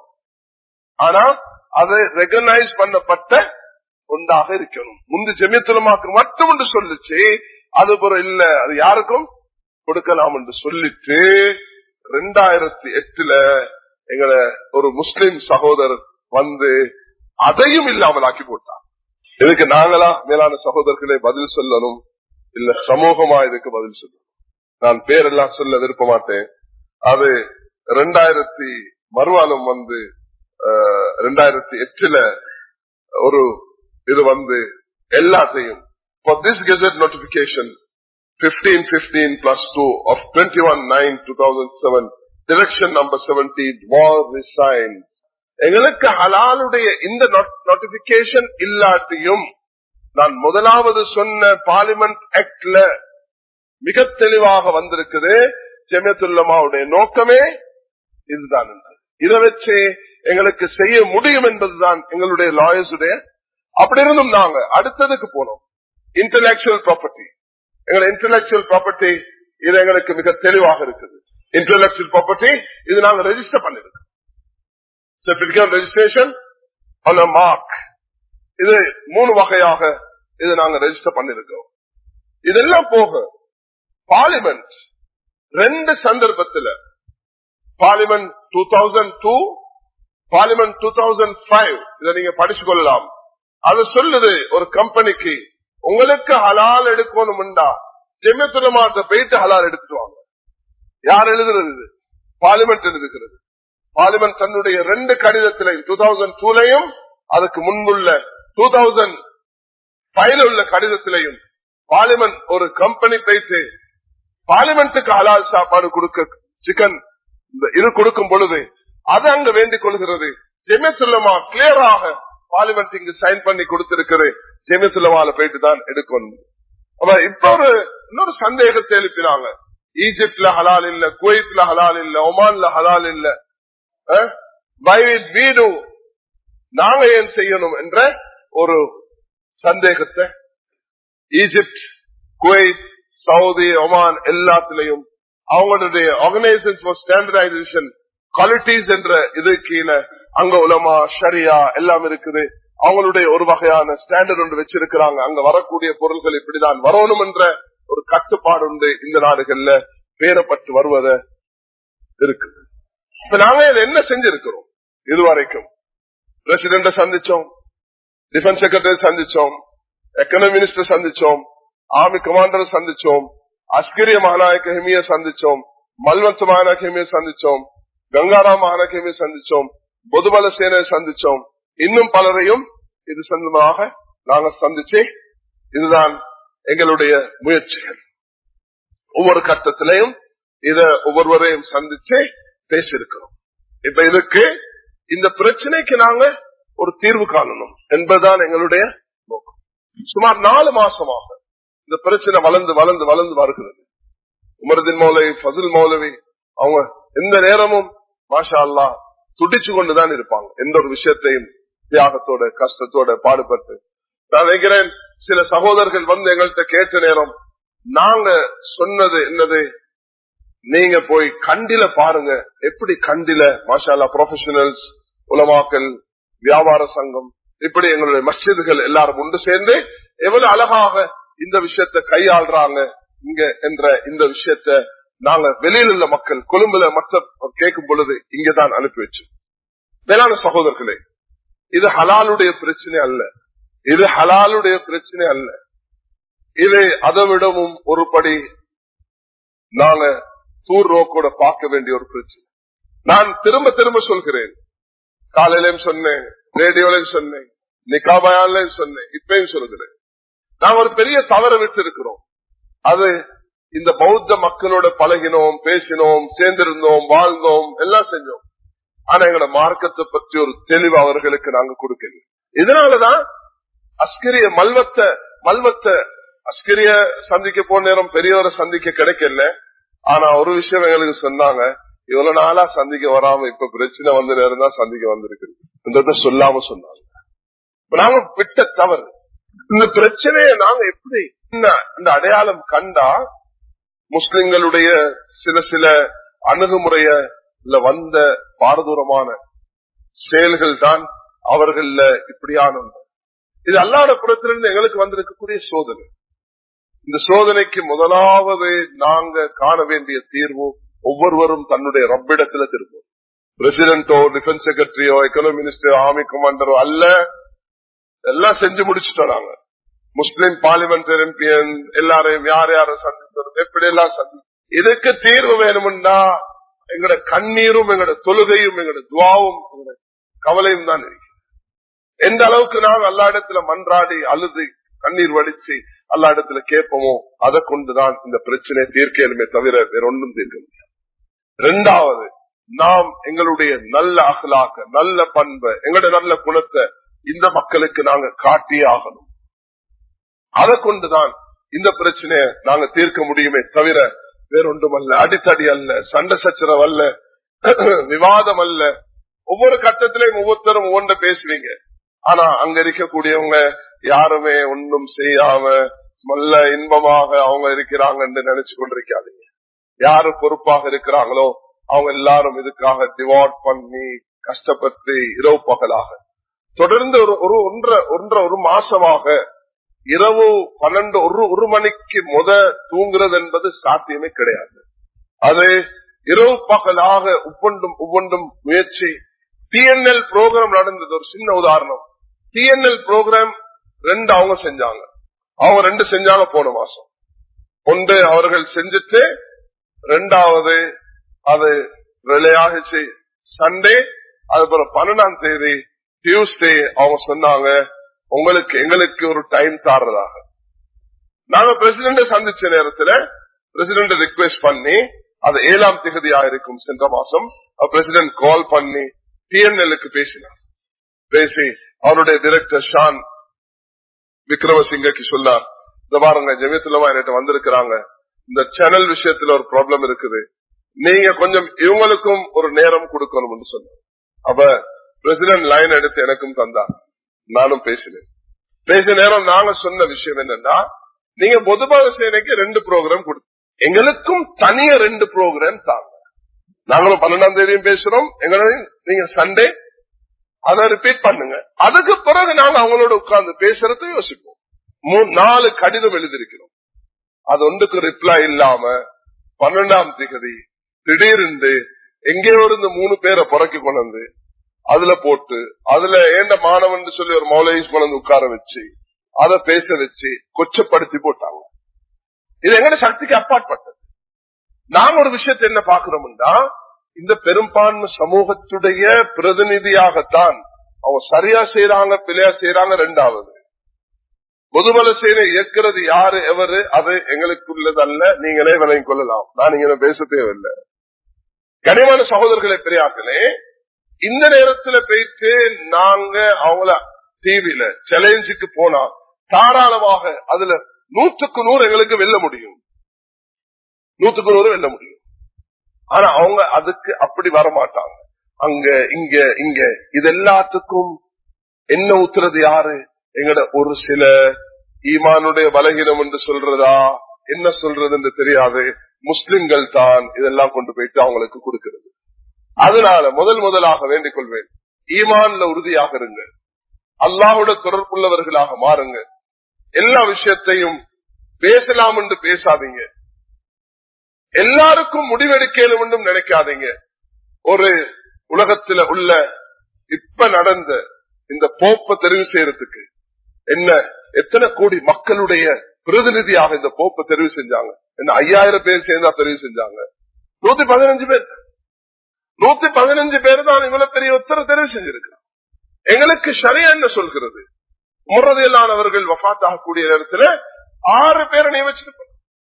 ஆனா அது ரெகனைஸ் பண்ணப்பட்ட ஒன்றாக இருக்கணும் முந்தி ஜெமியத்துலமாக்கு மட்டும் என்று சொல்லிச்சு அது பிறகு இல்ல அது யாருக்கும் கொடுக்கலாம் என்று சொல்லிட்டு ரெண்டாயிரத்தி எட்டுல எங்களை ஒரு முஸ்லிம் சகோதரர் வந்து அதையும் இல்லாமல் ஆக்கி போட்டார் இதுக்கு நாங்களா மேலான சகோதரர்களே பதில் சொல்லணும் இல்ல சமூகமா இதுக்கு பதில் சொல்லணும் நான் பேரெல்லாம் சொல்ல விருப்ப மாட்டேன் அது ரெண்டாயிரத்தி மறுவாலம் வந்து ரெண்டாயிரத்தி எட்டுல ஒரு இது வந்து எல்லாத்தையும் for this gazette notification 1515 plus 2 of 21-9-2007 direction number 17 was resigned எங்களுக்கு ஹலாலுடைய இந்த நோட்டிபிகேஷன் இல்லாட்டியும் நான் முதலாவது சொன்ன பார்லிமெண்ட் ஆக்ட்ல மிக தெளிவாக வந்திருக்குது ஜெமியத்துல்லமாவுடைய நோக்கமே இதுதான் இதை வச்சு எங்களுக்கு செய்ய முடியும் என்பதுதான் எங்களுடைய லாயர்ஸுடைய அப்படி இருந்தும் நாங்க அடுத்ததுக்கு போனோம் இன்டலெக்சுவல் ப்ராப்பர்ட்டி எங்களை இன்டலெக்சுவல் ப்ராப்பர்ட்டி இது எங்களுக்கு மிக தெளிவாக இருக்குது இன்டலெக்சுவல் ப்ராப்பர்ட்டி இது நாங்க ரெஜிஸ்டர் பண்ணிருக்கோம் சர்டிபிகேட் ரெஜிஸ்ட்ரேஷன் மார்க் இது மூணு வகையாக இது நாங்க ரெஜிஸ்டர் பண்ணிருக்கோம் இதெல்லாம் போக பார்லிமெண்ட் ரெண்டு சந்தர்ப்பத்தில் parliament two thousand two parliament two thousand five இதை நீங்க படிச்சு கொள்ளலாம் அது சொல்லுது ஒரு கம்பெனிக்கு உங்களுக்கு ஹலால் எடுக்கணும்டா ஜெமியத்துலமாத்த போயிட்டு ஹலால் எடுத்துட்டு வாங்க யார் எழுதுறது இது பார்லிமெண்ட் எழுதுகிறது பார்லிமெண்ட் தன்னுடைய ரெண்டு கடிதத்திலையும் டூ தௌசண்ட் டூலையும் அதுக்கு முன்புள்ள டூ தௌசண்ட் ஃபைவ்ல உள்ள கடிதத்திலையும் பார்லிமெண்ட் ஒரு கம்பெனி போயிட்டு பார்லிமெண்ட்டுக்கு ஹலால் சாப்பாடு கொடுக்க சிக்கன் இது கொடுக்கும் பொழுது அது அங்க வேண்டிக் கொள்கிறது ஜெமியத்துல்லமா கிளியராக பார்லிமெண்ட் இங்கு சைன் பண்ணி கொடுத்திருக்கிறது ஜெமியத்துல்லமால போயிட்டு தான் எடுக்கணும் அப்ப இப்ப ஒரு இன்னொரு சந்தேகத்தை எழுப்பினாங்க ஈஜிப்ட்ல ஹலால் இல்ல குவைத்ல ஹலால் இல்ல ஒமான்ல ஹலால் இல்ல வீடு நாங்க ஏன் செய்யணும் என்ற ஒரு சந்தேகத்தை ஈஜிப்ட் குவைத் சவுதி ஒமான் எல்லாத்திலையும் அவங்களுடைய ஆர்கனைசேஷன் ஃபார் ஸ்டாண்டர்டைசேஷன் குவாலிட்டிஸ் என்ற இது கீழே அங்க உலமா ஷரியா எல்லாம் இருக்குது அவங்களுடைய ஒரு வகையான ஸ்டாண்டர்ட் ஒன்று வச்சிருக்கிறாங்க அங்க வரக்கூடிய பொருள்கள் இப்படிதான் வரணும் என்ற ஒரு கட்டுப்பாடு உண்டு இந்த நாடுகள்ல பேரப்பட்டு வருவத இருக்கு இப்ப நாங்க இதை என்ன செஞ்சிருக்கிறோம் இதுவரைக்கும் பிரசிடண்ட சந்திச்சோம் டிஃபென்ஸ் செக்ரட்டரி சந்திச்சோம் எக்கனாமி மினிஸ்டர் சந்திச்சோம் ஆர்மி கமாண்டர் சந்திச்சோம் அஸ்கிரிய மகாநாயக்க ஹெமிய சந்திச்சோம் மல்வந்த் மகாநாயக்க ஹெமிய சந்திச்சோம் கங்காராம் மகாநாயக்க ஹெமிய சந்திச்சோம் பொதுபல சேனையை சந்திச்சோம் இன்னும் பலரையும் இது சொந்தமாக நாங்க சந்திச்சு இதுதான் எங்களுடைய முயற்சிகள் ஒவ்வொரு கட்டத்திலையும் இத ஒவ்வொருவரையும் சந்திச்சு பேசியிருக்கிறோம் இப்ப இதுக்கு இந்த பிரச்சனைக்கு நாங்க ஒரு தீர்வு காணணும் என்பதுதான் எங்களுடைய நோக்கம் சுமார் நாலு மாசமாக இந்த பிரச்சனை வளர்ந்து வளர்ந்து வளர்ந்து வருகிறது உமரதின் மௌலவி ஃபசுல் மௌலவி அவங்க எந்த நேரமும் மாஷா அல்லா துடிச்சு கொண்டுதான் இருப்பாங்க எந்த ஒரு விஷயத்தையும் தியாகத்தோட கஷ்டத்தோட பாடுபட்டு நான் நினைக்கிறேன் சில சகோதரர்கள் வந்து எங்கள்கிட்ட கேட்ட நேரம் நாங்க சொன்னது என்னது நீங்க போய் கண்டில பாருங்க எப்படி கண்டில மாஷாலா ப்ரொஃபஷனல்ஸ் உலமாக்கல் வியாபார சங்கம் இப்படி எங்களுடைய மஸ்ஜிதுகள் எல்லாரும் ஒன்று சேர்ந்து எவ்வளவு அழகாக இந்த விஷயத்தை கையாள்றாங்க இங்க என்ற இந்த விஷயத்த நாங்க வெளியில் உள்ள மக்கள் கொழும்புல மற்ற கேட்கும் பொழுது இங்கதான் அனுப்பி வச்சோம் வேளாண் சகோதரர்களே இது ஹலாலுடைய பிரச்சனை அல்ல இது ஹலாலுடைய பிரச்சனை அல்ல இது அதை விடவும் ஒருபடி நாங்க தூர் ரோக்கோட பார்க்க வேண்டிய ஒரு பிரச்சனை நான் திரும்ப திரும்ப சொல்கிறேன் காலையிலும் சொன்னேன் ரேடியோலையும் சொன்னேன் நிக்காபயாலையும் சொன்னேன் இப்பயும் சொல்கிறேன் நாம் ஒரு பெரிய தவற விட்டு இருக்கிறோம் அது இந்த பௌத்த மக்களோட பழகினோம் பேசினோம் சேர்ந்திருந்தோம் வாழ்ந்தோம் எல்லாம் செஞ்சோம் ஆனா எங்களோட மார்க்கத்தை பற்றி ஒரு தெளிவு அவர்களுக்கு நாங்க கொடுக்கல இதனாலதான் அஸ்கிரிய மல்வத்த மல்வத்த அஸ்கிரிய சந்திக்க போன நேரம் பெரியவரை சந்திக்க கிடைக்கல ஆனா ஒரு விஷயம் எங்களுக்கு சொன்னாங்க இவ்வளவு நாளா சந்திக்க வராம இப்ப பிரச்சனை வந்த நேரம் தான் சந்திக்க வந்திருக்கு சொல்லாம சொன்னாங்க நாங்க விட்ட தவறு இந்த பிரச்சனையை நாங்க எப்படி இந்த அடையாளம் கண்டா முஸ்லிம்களுடைய சில சில அணுகுமுறைய வந்த பாரதூரமான செயல்கள் தான் அவர்கள இப்படியான இது அல்லாத புறத்திலிருந்து எங்களுக்கு வந்திருக்கக்கூடிய சோதனை இந்த சோதனைக்கு முதலாவது நாங்க காண வேண்டிய தீர்வு ஒவ்வொருவரும் தன்னுடைய ரப்பிடத்துல திரும்பும் பிரசிடென்டோ டிஃபென்ஸ் செக்ரட்டரியோ எக்கனாமி மினிஸ்டரோ ஆர்மி கமாண்டரோ அல்ல எல்லாம் செஞ்சு முடிச்சுட்டோம் நாங்க முஸ்லிம் பார்லிமெண்ட் எம்பியன் எல்லாரையும் யார் யாரும் சந்தித்தோம் எப்படி எல்லாம் சந்தி இதுக்கு தீர்வு வேணும்னா எங்களோட கண்ணீரும் எங்களோட தொழுகையும் எங்களோட துவாவும் எங்களோட கவலையும் தான் இருக்கு எந்த அளவுக்கு நாங்கள் அல்லா இடத்துல மன்றாடி அழுது கண்ணீர் வடிச்சு அல்லா இடத்துல கேட்போமோ அதை கொண்டுதான் இந்த பிரச்சனை தீர்க்கலுமே தவிர வேற ஒன்றும் தீர்க்க முடியாது ரெண்டாவது நாம் எங்களுடைய நல்ல அகலாக்க நல்ல பண்பை எங்களுடைய நல்ல குணத்தை இந்த மக்களுக்கு நாங்க காட்டியே ஆகணும் அதை கொண்டுதான் இந்த பிரச்சனையை நாங்க தீர்க்க முடியுமே தவிர வேறொன்றும் அல்ல அடித்தடி அல்ல சண்டை சச்சரவு அல்ல விவாதம் அல்ல ஒவ்வொரு கட்டத்திலையும் ஒவ்வொருத்தரும் ஒவ்வொன்ற பேசுவீங்க ஆனா அங்க இருக்கக்கூடியவங்க யாருமே ஒன்றும் செய்யாம நல்ல இன்பமாக அவங்க இருக்கிறாங்கன்னு நினைச்சு கொண்டிருக்காதீங்க யாரு பொறுப்பாக இருக்கிறாங்களோ அவங்க எல்லாரும் இதுக்காக டிவார்ட் பண்ணி கஷ்டப்பட்டு இரவு பகலாக தொடர்ந்து ஒரு ஒரு ஒன்றரை ஒன்றரை ஒரு மாசமாக இரவு பன்னெண்டு ஒரு ஒரு மணிக்கு முத தூங்குறது என்பது சாத்தியமே கிடையாது அது இரவு பகலாக ஒவ்வொன்றும் ஒவ்வொன்றும் முயற்சி டிஎன்எல் ப்ரோக்ராம் நடந்தது ஒரு சின்ன உதாரணம் டிஎன்எல் ப்ரோக்ராம் ரெண்டு அவங்க செஞ்சாங்க அவங்க ரெண்டு செஞ்சாங்க போன மாசம் ஒன்று அவர்கள் செஞ்சுட்டு ரெண்டாவது அது வெளியாகிச்சு சண்டே அதுக்கப்புறம் பன்னெண்டாம் தேதி டியூஸ்டே அவங்க சொன்னாங்க உங்களுக்கு எங்களுக்கு ஒரு டைம் தாடுறதாக நாங்க பிரசிடண்ட சந்திச்ச நேரத்துல பிரசிடண்ட் ரிக்வெஸ்ட் பண்ணி அது ஏழாம் திகதியா இருக்கும் சென்ற மாசம் பிரசிடென்ட் கால் பண்ணி டிஎன்எல்லுக்கு பேசினார் பேசி அவருடைய டிரெக்டர் ஷான் விக்ரமசிங்கக்கு சொன்னார் இந்த பாருங்க ஜெமியத்துலமா என்கிட்ட வந்திருக்கிறாங்க இந்த சேனல் விஷயத்துல ஒரு ப்ராப்ளம் இருக்குது நீங்க கொஞ்சம் இவங்களுக்கும் ஒரு நேரம் கொடுக்கணும்னு சொன்னார் அப்ப பிரசிடென்ட் லைன் எடுத்து எனக்கும் தந்தார் நானும் பேசினேன் பேசிய நேரம் நாங்க சொன்ன விஷயம் என்னன்னா நீங்க பொதுபாக சேனைக்கு ரெண்டு ப்ரோக்ராம் கொடுத்து எங்களுக்கும் தனிய ரெண்டு ப்ரோக்ராம் தாங்க நாங்களும் பன்னெண்டாம் தேதியும் பேசுறோம் எங்களையும் நீங்க சண்டே அதை ரிப்பீட் பண்ணுங்க அதுக்கு பிறகு நாங்க அவங்களோட உட்கார்ந்து பேசுறத யோசிப்போம் மூணு நாலு கடிதம் எழுதியிருக்கிறோம் அது ஒன்றுக்கு ரிப்ளை இல்லாம பன்னெண்டாம் திகதி திடீர்னு எங்கேயோ இருந்து மூணு பேரை புறக்கி கொண்டு வந்து அதுல போட்டு அதுல ஏண்ட மாணவன் சொல்லி ஒரு மௌலைஸ் கொண்டு உட்கார வச்சு அதை பேச வச்சு கொச்சப்படுத்தி போட்டாங்க இது எங்கட சக்திக்கு அப்பாற்பட்டது நாம் ஒரு விஷயத்தை என்ன பாக்குறோம்னா இந்த பெரும்பான்மை சமூகத்துடைய பிரதிநிதியாகத்தான் அவங்க சரியா செய்யறாங்க பிழையா செய்யறாங்க ரெண்டாவது பொதுபல சேனை இயக்கிறது யாரு எவரு அது எங்களுக்குள்ளது அல்ல நீங்களே விலகிக் கொள்ளலாம் நான் இங்க பேச தேவையில்லை கனிமான சகோதரர்களை பெரியாக்களே இந்த நேரத்துல போயிட்டு நாங்க அவங்கள டிவியில சேலஞ்சுக்கு போனா தாராளமாக அதுல நூற்றுக்கு நூறு எங்களுக்கு வெல்ல முடியும் நூற்றுக்கு நூறு வெல்ல முடியும் ஆனா அவங்க அதுக்கு அப்படி வர மாட்டாங்க அங்க இங்க இங்க இது எல்லாத்துக்கும் என்ன ஊத்துறது யாரு எங்கட ஒரு சில ஈமானுடைய பலகீனம் என்று சொல்றதா என்ன சொல்றது என்று தெரியாது முஸ்லிம்கள் தான் இதெல்லாம் கொண்டு போயிட்டு அவங்களுக்கு கொடுக்கிறது அதனால முதல் முதலாக வேண்டிக் கொள்வேன் ஈமான்ல உறுதியாக இருங்க அல்லாஹோட தொடர்புள்ளவர்களாக மாறுங்க எல்லா விஷயத்தையும் பேசலாம் என்று பேசாதீங்க எல்லாருக்கும் முடிவெடுக்கணும் என்றும் நினைக்காதீங்க ஒரு உலகத்துல உள்ள இப்ப நடந்த இந்த போப்பை தெரிவு செய்யறதுக்கு என்ன எத்தனை கோடி மக்களுடைய பிரதிநிதியாக இந்த போப்பை தெரிவு செஞ்சாங்க என்ன ஐயாயிரம் பேர் சேர்ந்தா தெரிவு செஞ்சாங்க நூத்தி பதினஞ்சு பேர் நூத்தி பதினஞ்சு பேர் தான் இவ்வளவு பெரிய உத்தரவு தெரிவு செஞ்சிருக்கிறாங்க எங்களுக்கு சரியா என்ன சொல்கிறது முறதையிலானவர்கள் வஃத் ஆகக்கூடிய நேரத்துல ஆறு பேரை நியமிச்சிருப்பாங்க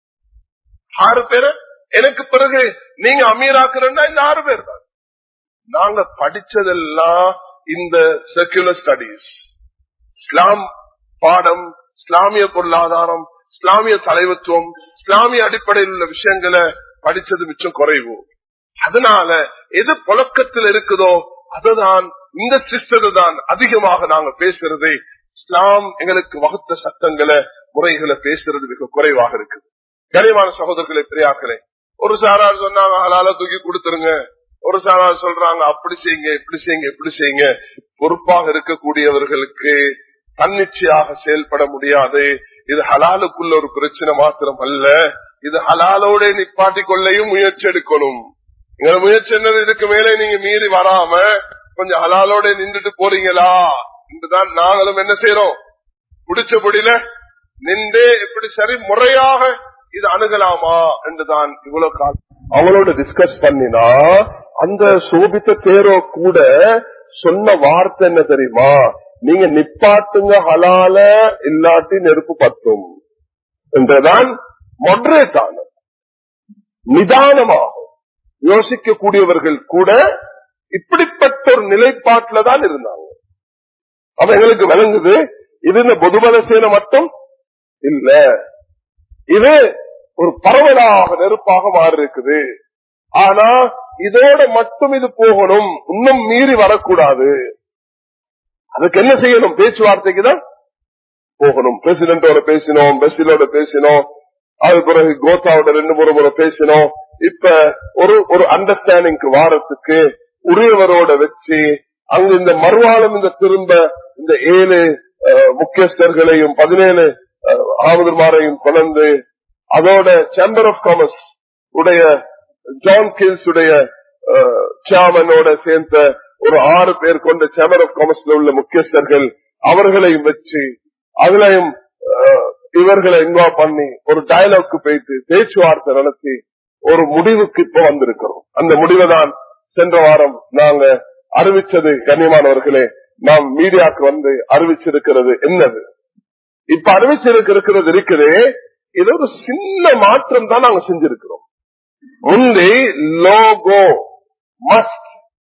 ஆறு பேரை எனக்கு பிறகு நீங்க அமீராக்குறா இந்த ஆறு பேர் தான் நாங்க படிச்சதெல்லாம் இந்த செக்குலர் ஸ்டடிஸ் இஸ்லாம் பாடம் இஸ்லாமிய பொருளாதாரம் இஸ்லாமிய தலைவத்துவம் இஸ்லாமிய அடிப்படையில் உள்ள விஷயங்களை படிச்சது மிச்சம் குறைவு அதனால எது புழக்கத்தில் இருக்குதோ அதுதான் இந்த சிஸ்டத்தை தான் அதிகமாக நாங்க பேசுறது இஸ்லாம் எங்களுக்கு வகுத்த சட்டங்களை முறைகளை பேசுறது மிக குறைவாக இருக்குது கனிவான சகோதரர்களை பிரியாக்களே ஒரு சாரார் சொன்னாங்க ஹலால தூக்கி கொடுத்துருங்க ஒரு சாரார் சொல்றாங்க அப்படி செய்யுங்க இப்படி செய்யுங்க இப்படி செய்யுங்க பொறுப்பாக இருக்கக்கூடியவர்களுக்கு தன்னிச்சையாக செயல்பட முடியாது இது ஹலாலுக்குள்ள ஒரு பிரச்சனை மாத்திரம் அல்ல இது ஹலாலோட நிப்பாட்டி கொள்ளையும் முயற்சி எடுக்கணும் எங்களை முயற்சி என்னது இதுக்கு மேலே நீங்க மீறி வராம கொஞ்சம் ஹலாலோட நின்றுட்டு போறீங்களா என்றுதான் நாங்களும் என்ன செய்யறோம் பிடிச்சபடியில நின்று இப்படி சரி முறையாக இது அணுகலாமா என்றுதான் இவ்வளவு காலம் அவங்களோட டிஸ்கஸ் பண்ணினா அந்த சோபித்த தேரோ கூட சொன்ன வார்த்தை என்ன தெரியுமா நீங்க நிப்பாட்டுங்க ஹலால இல்லாட்டி நெருப்பு பத்தும் என்றுதான் மொடரேட் ஆன நிதானமாகும் யோசிக்கக்கூடியவர்கள் கூட இப்படிப்பட்ட ஒரு நிலைப்பாட்டில தான் இருந்தாங்க அப்ப எங்களுக்கு விளங்குது இது இந்த பொதுபல சேனை மட்டும் இல்ல இது ஒரு பரவலாக நெருப்பாக மாறி இருக்குது ஆனா இதோட மட்டும் இது போகணும் இன்னும் மீறி வரக்கூடாது அதுக்கு என்ன செய்யணும் பேச்சுவார்த்தைக்கு தான் போகணும் பிரசிடண்டோட பேசினோம் பெசிலோட பேசினோம் அது பிறகு கோத்தாவோட ரெண்டு முறை முறை பேசினோம் இப்ப ஒரு ஒரு அண்டர்ஸ்டாண்டிங்க்கு வாரத்துக்கு உரியவரோட வச்சு அங்க இந்த மறுவாளம் இந்த திரும்ப இந்த ஏழு முக்கியஸ்தர்களையும் பதினேழு ஆவதர்மாரையும் கொண்டு அதோட சேம்பர் ஆஃப் காமர்ஸ் உடைய ஜான் கில்ஸ் உடைய சேர்மனோட சேர்ந்த ஒரு ஆறு பேர் கொண்ட சேம்பர் ஆஃப் காமர்ஸ்ல உள்ள முக்கியஸ்தர்கள் அவர்களையும் வச்சு அதுலயும் இவர்களை இன்வால்வ் பண்ணி ஒரு டயலாக்கு போயிட்டு பேச்சுவார்த்தை நடத்தி ஒரு முடிவுக்கு இப்ப வந்திருக்கிறோம் அந்த முடிவை தான் சென்ற வாரம் நாங்க அறிவிச்சது கண்ணியமானவர்களே நாம் மீடியாக்கு வந்து அறிவிச்சிருக்கிறது என்னது இப்ப அறிவிச்சிருக்கிறது இருக்குது இது ஒரு சின்ன மாற்றம் தான் நாங்க செஞ்சிருக்கிறோம் முந்தி லோகோ மஸ்ட்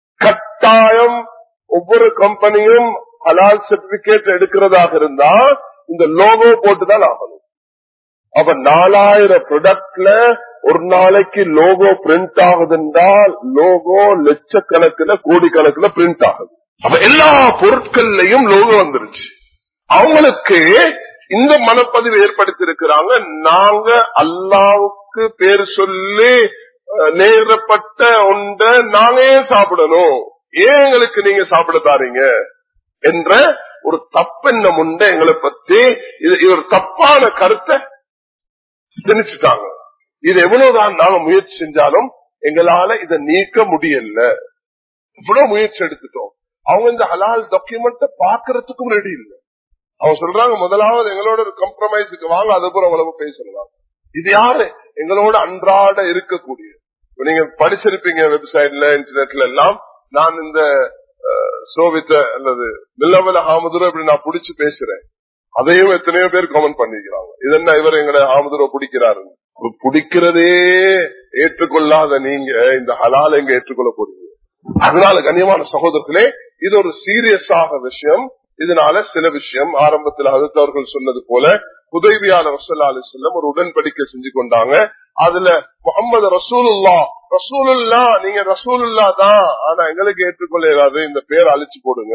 கட்டாயம் ஒவ்வொரு கம்பெனியும் ஹலால் சர்டிபிகேட் எடுக்கிறதாக இருந்தா இந்த லோகோ போட்டுதான் ஆகணும் அப்ப நாலாயிரம் ப்ராடக்ட்ல ஒரு நாளைக்கு லோகோ பிரிண்ட் ஆகுதுன்றால் லோகோ லட்சக்கணக்கில் கோடிக்கணக்கில் பிரிண்ட் ஆகுது அப்ப எல்லா பொருட்கள்லயும் லோகோ வந்துருச்சு அவங்களுக்கு இந்த மனப்பதிவு ஏற்படுத்தி இருக்கிறாங்க நாங்க அல்லாவுக்கு பேர் சொல்லி அஹ், நேரப்பட்ட ஒன்றை நானே சாப்பிடணும் ஏன் எங்களுக்கு நீங்க சாப்பிட தாரீங்க என்ற ஒரு தப்பெண்ணம் உண்டு எங்களை பத்தி இது இது ஒரு தப்பான கருத்தை திணிச்சுட்டாங்க இது எவ்வளவுதான் நாங்க முயற்சி செஞ்சாலும் எங்களால இதை நீக்க முடியல இவ்வளவு முயற்சி எடுத்துட்டோம் அவங்க இந்த ஹலால் டாக்குமெண்ட் பாக்குறதுக்கும் ரெடி இல்லை அவங்க சொல்றாங்க முதலாவது எங்களோட ஒரு கம்ப்ரமைஸுக்கு வாங்க அதுக்கப்புறம் அவ்வளவு பேசலாம் இது யாரு எங்களோட அன்றாட இருக்கக்கூடிய இப்ப நீங்க படிச்சிருப்பீங்க வெப்சைட்ல இன்டர்நெட்ல எல்லாம் நான் இந்த அஹ், சோவித்த அல்லது மில்லவல ஹாமதுரை இப்படி நான் புடிச்சு பேசுறேன் அதையும் எத்தனையோ பேர் கமெண்ட் பண்ணிக்கிறாங்க இது என்ன இவர் எங்களை ஆமதுரை பிடிக்கிறாரு பிடிக்கிறதே ஏற்றுக்கொள்ளாத நீங்க இந்த ஹலால் எங்க ஏற்றுக்கொள்ள போறீங்க அதனால கண்ணியமான சகோதரர்களே இது ஒரு சீரியஸாக விஷயம் இதனால சில விஷயம் ஆரம்பத்தில் அடுத்தவர்கள் சொன்னது போல உதவியான ரசல்லா அலி செல்லம் ஒரு உடன்படிக்கை செஞ்சு கொண்டாங்க அதுல முகமது ரசூலுல்லா ரசூலுல்லா நீங்க ரசூலுல்லா தான் ஆனா எங்களுக்கு ஏற்றுக்கொள்ள இயலாது இந்த பேர் அழிச்சு போடுங்க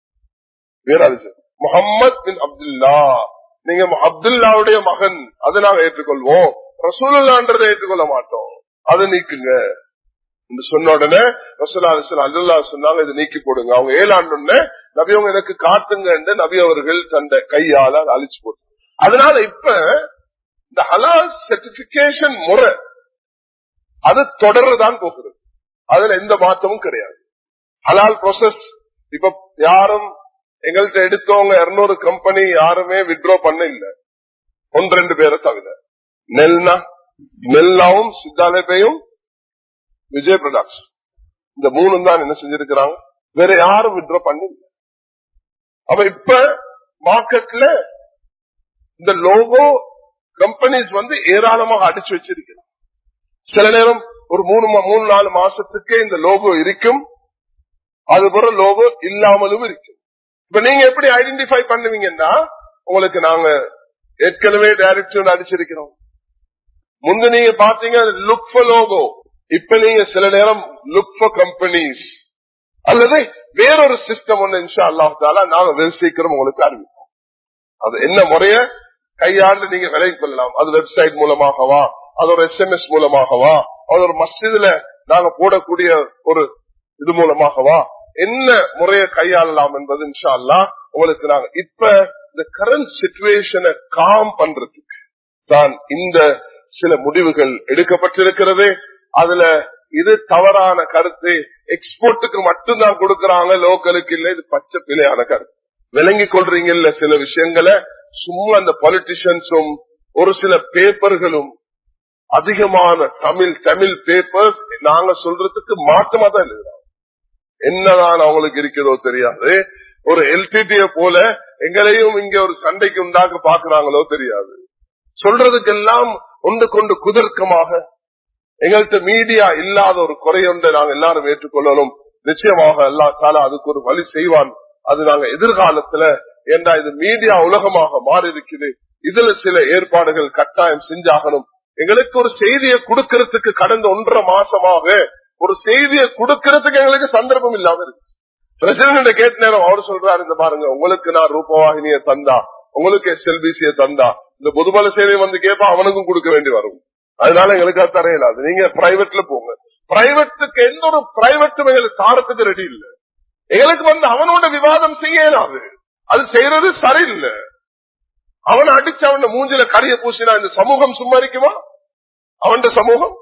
பேர் அழிச்சு முகம்மது பின் அப்துல்லா நீங்க அப்துல்லாவுடைய மகன் அதை நாங்க ஏற்றுக்கொள்வோம் ரசூலுல்லான்றதை ஏற்றுக்கொள்ள மாட்டோம் அதை நீக்குங்க என்று சொன்ன உடனே ரசூலா அலிஸ்லாம் அல்லா சொன்னாங்க இதை நீக்கி போடுங்க அவங்க ஏழாண்டு நபி அவங்க எனக்கு காட்டுங்க என்று நபி அவர்கள் தந்த கையால அதை அழிச்சு போட்டு அதனால இப்ப இந்த ஹலால் சர்டிபிகேஷன் முறை அது தொடர்றதான் போகிறது அதுல எந்த மாற்றமும் கிடையாது ஹலால் ப்ராசஸ் இப்ப யாரும் எங்கள்கிட்ட எடுத்தவங்க இருநூறு கம்பெனி யாருமே வித்ட்ரா பண்ண இல்ல ஒன்று ரெண்டு பேரை தவிர நெல்னா நெல்லாவும் சித்தாலேபையும் விஜய் ப்ரொடக்ட்ஸ் இந்த மூணு தான் என்ன செஞ்சிருக்கிறாங்க வேற யாரும் வித்ட்ரா பண்ணி இல்ல அப்ப இப்ப மார்க்கெட்ல இந்த லோகோ கம்பெனிஸ் வந்து ஏராளமாக அடிச்சு வச்சிருக்கிறாங்க சில நேரம் ஒரு மூணு மா- மூணு நாலு மாசத்துக்கு இந்த லோகோ இருக்கும் அது போற லோகோ இல்லாமலும் இருக்கும் இப்ப நீங்க எப்படி ஐடென்டிஃபை பண்ணுவீங்கன்னா உங்களுக்கு நாங்க ஏற்கனவே டைரக்டர் அடிச்சிருக்கிறோம் முந்தி நீங்க பாத்தீங்க லுக் for லோகோ இப்ப நீங்க சில நேரம் லுக் for கம்பெனிஸ் அல்லது வேறொரு சிஸ்டம் ஒண்ணு இன்ஷா அல்லாஹ் தாலா நாங்க வெகு சீக்கிரம் உங்களுக்கு அறிவிப்போம் அது என்ன முறைய கையாண்டு நீங்க விலைக்கு கொள்ளலாம் அது வெப்சைட் மூலமாகவா அது ஒரு எஸ்எம்எஸ் மூலமாகவா அது ஒரு மஸ்ஜிதுல நாங்க போடக்கூடிய ஒரு இது மூலமாகவா என்ன முறையை கையாளலாம் என்பது இன்ஷா அல்லாஹ் உங்களுக்கு நாங்க இப்ப இந்த கரண்ட் சுச்சுவேஷனை காம் பண்றதுக்கு தான் இந்த சில முடிவுகள் எடுக்கப்பட்டிருக்கிறது அதுல இது தவறான கருத்து எக்ஸ்போர்ட்டுக்கு மட்டும்தான் கொடுக்கறாங்க லோக்கலுக்கு இல்ல இது பச்சை பிழையான கருத்து விளங்கி கொள்றீங்கல்ல சில விஷயங்களை சும்மா அந்த பொலிட்டிஷியன்ஸும் ஒரு சில பேப்பர்களும் அதிகமான தமிழ் தமிழ் பேப்பர்ஸ் நாங்க சொல்றதுக்கு மாற்றமா தான் எழுதுறாங்க என்னதான் அவங்களுக்கு இருக்கிறதோ தெரியாது ஒரு எல்டிடிய போல எங்களையும் இங்க ஒரு சண்டைக்கு உண்டாக்க பாக்குறாங்களோ தெரியாது சொல்றதுக்கெல்லாம் ஒன்று கொண்டு குதர்க்கமாக எங்கள்கிட்ட மீடியா இல்லாத ஒரு குறையொன்றை நாங்க எல்லாரும் ஏற்றுக்கொள்ளணும் நிச்சயமாக அல்லா தாலா அதுக்கு ஒரு வழி செய்வான் அது நாங்க எதிர்காலத்துல ஏண்டா இது மீடியா உலகமாக மாறி இருக்குது இதுல சில ஏற்பாடுகள் கட்டாயம் செஞ்சாகணும் எங்களுக்கு ஒரு செய்தியை கொடுக்கறதுக்கு கடந்த ஒன்றரை மாசமாக ஒரு செய்தியை கொடுக்கறதுக்கு எங்களுக்கு சந்தர்ப்பம் இல்லாம இருக்கு பிரசிடண்ட் கேட்ட நேரம் அவர் சொல்றாரு இந்த பாருங்க உங்களுக்கு நான் ரூபவாகினிய தந்தா உங்களுக்கு எஸ்எல்பிசிய தந்தா இந்த பொதுபல சேவை வந்து கேட்பா அவனுக்கும் கொடுக்க வேண்டி வரும் அதனால எங்களுக்கு அது தரையிலாது நீங்க பிரைவேட்ல போங்க பிரைவேட்டுக்கு எந்த ஒரு பிரைவேட்டும் எங்களுக்கு தாரத்துக்கு ரெடி இல்ல எங்களுக்கு வந்து அவனோட விவாதம் செய்ய இயலாது அது செய்யறது சரியில்லை அவனை அடிச்சு அவன மூஞ்சில கரிய பூசினா இந்த சமூகம் சும்மா இருக்குமா அவன் சமூகம்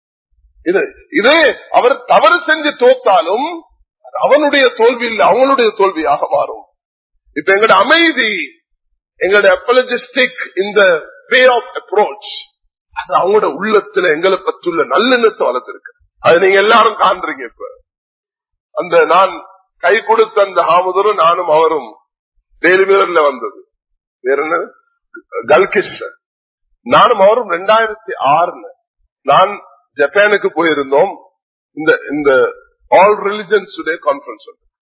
இது இது அவர் தவறு செஞ்சு தோத்தாலும் அது அவனுடைய தோல்வி இல்லை அவனுடைய தோல்வியாக மாறும் இப்ப எங்கட அமைதி எங்களுடைய அப்பலஜிஸ்டிக் இந்த வே ஆஃப் அப்ரோச் அது அவங்களோட உள்ளத்துல எங்களை பற்றியுள்ள நல்லெண்ணத்தை வளர்த்திருக்கு அது நீங்க எல்லாரும் காண்றீங்க இப்ப அந்த நான் கை கொடுத்த அந்த ஆமுதரும் நானும் அவரும் டெய்லி மிரர்ல வந்தது வேற என்ன கல்கிஸ்டர் நானும் அவரும் ரெண்டாயிரத்தி ஆறுல நான் ஜப்பானுக்கு போயிருந்தோம் இந்த இந்த ஆல் ரிலிஜன்ஸ் டே கான்பரன்ஸ்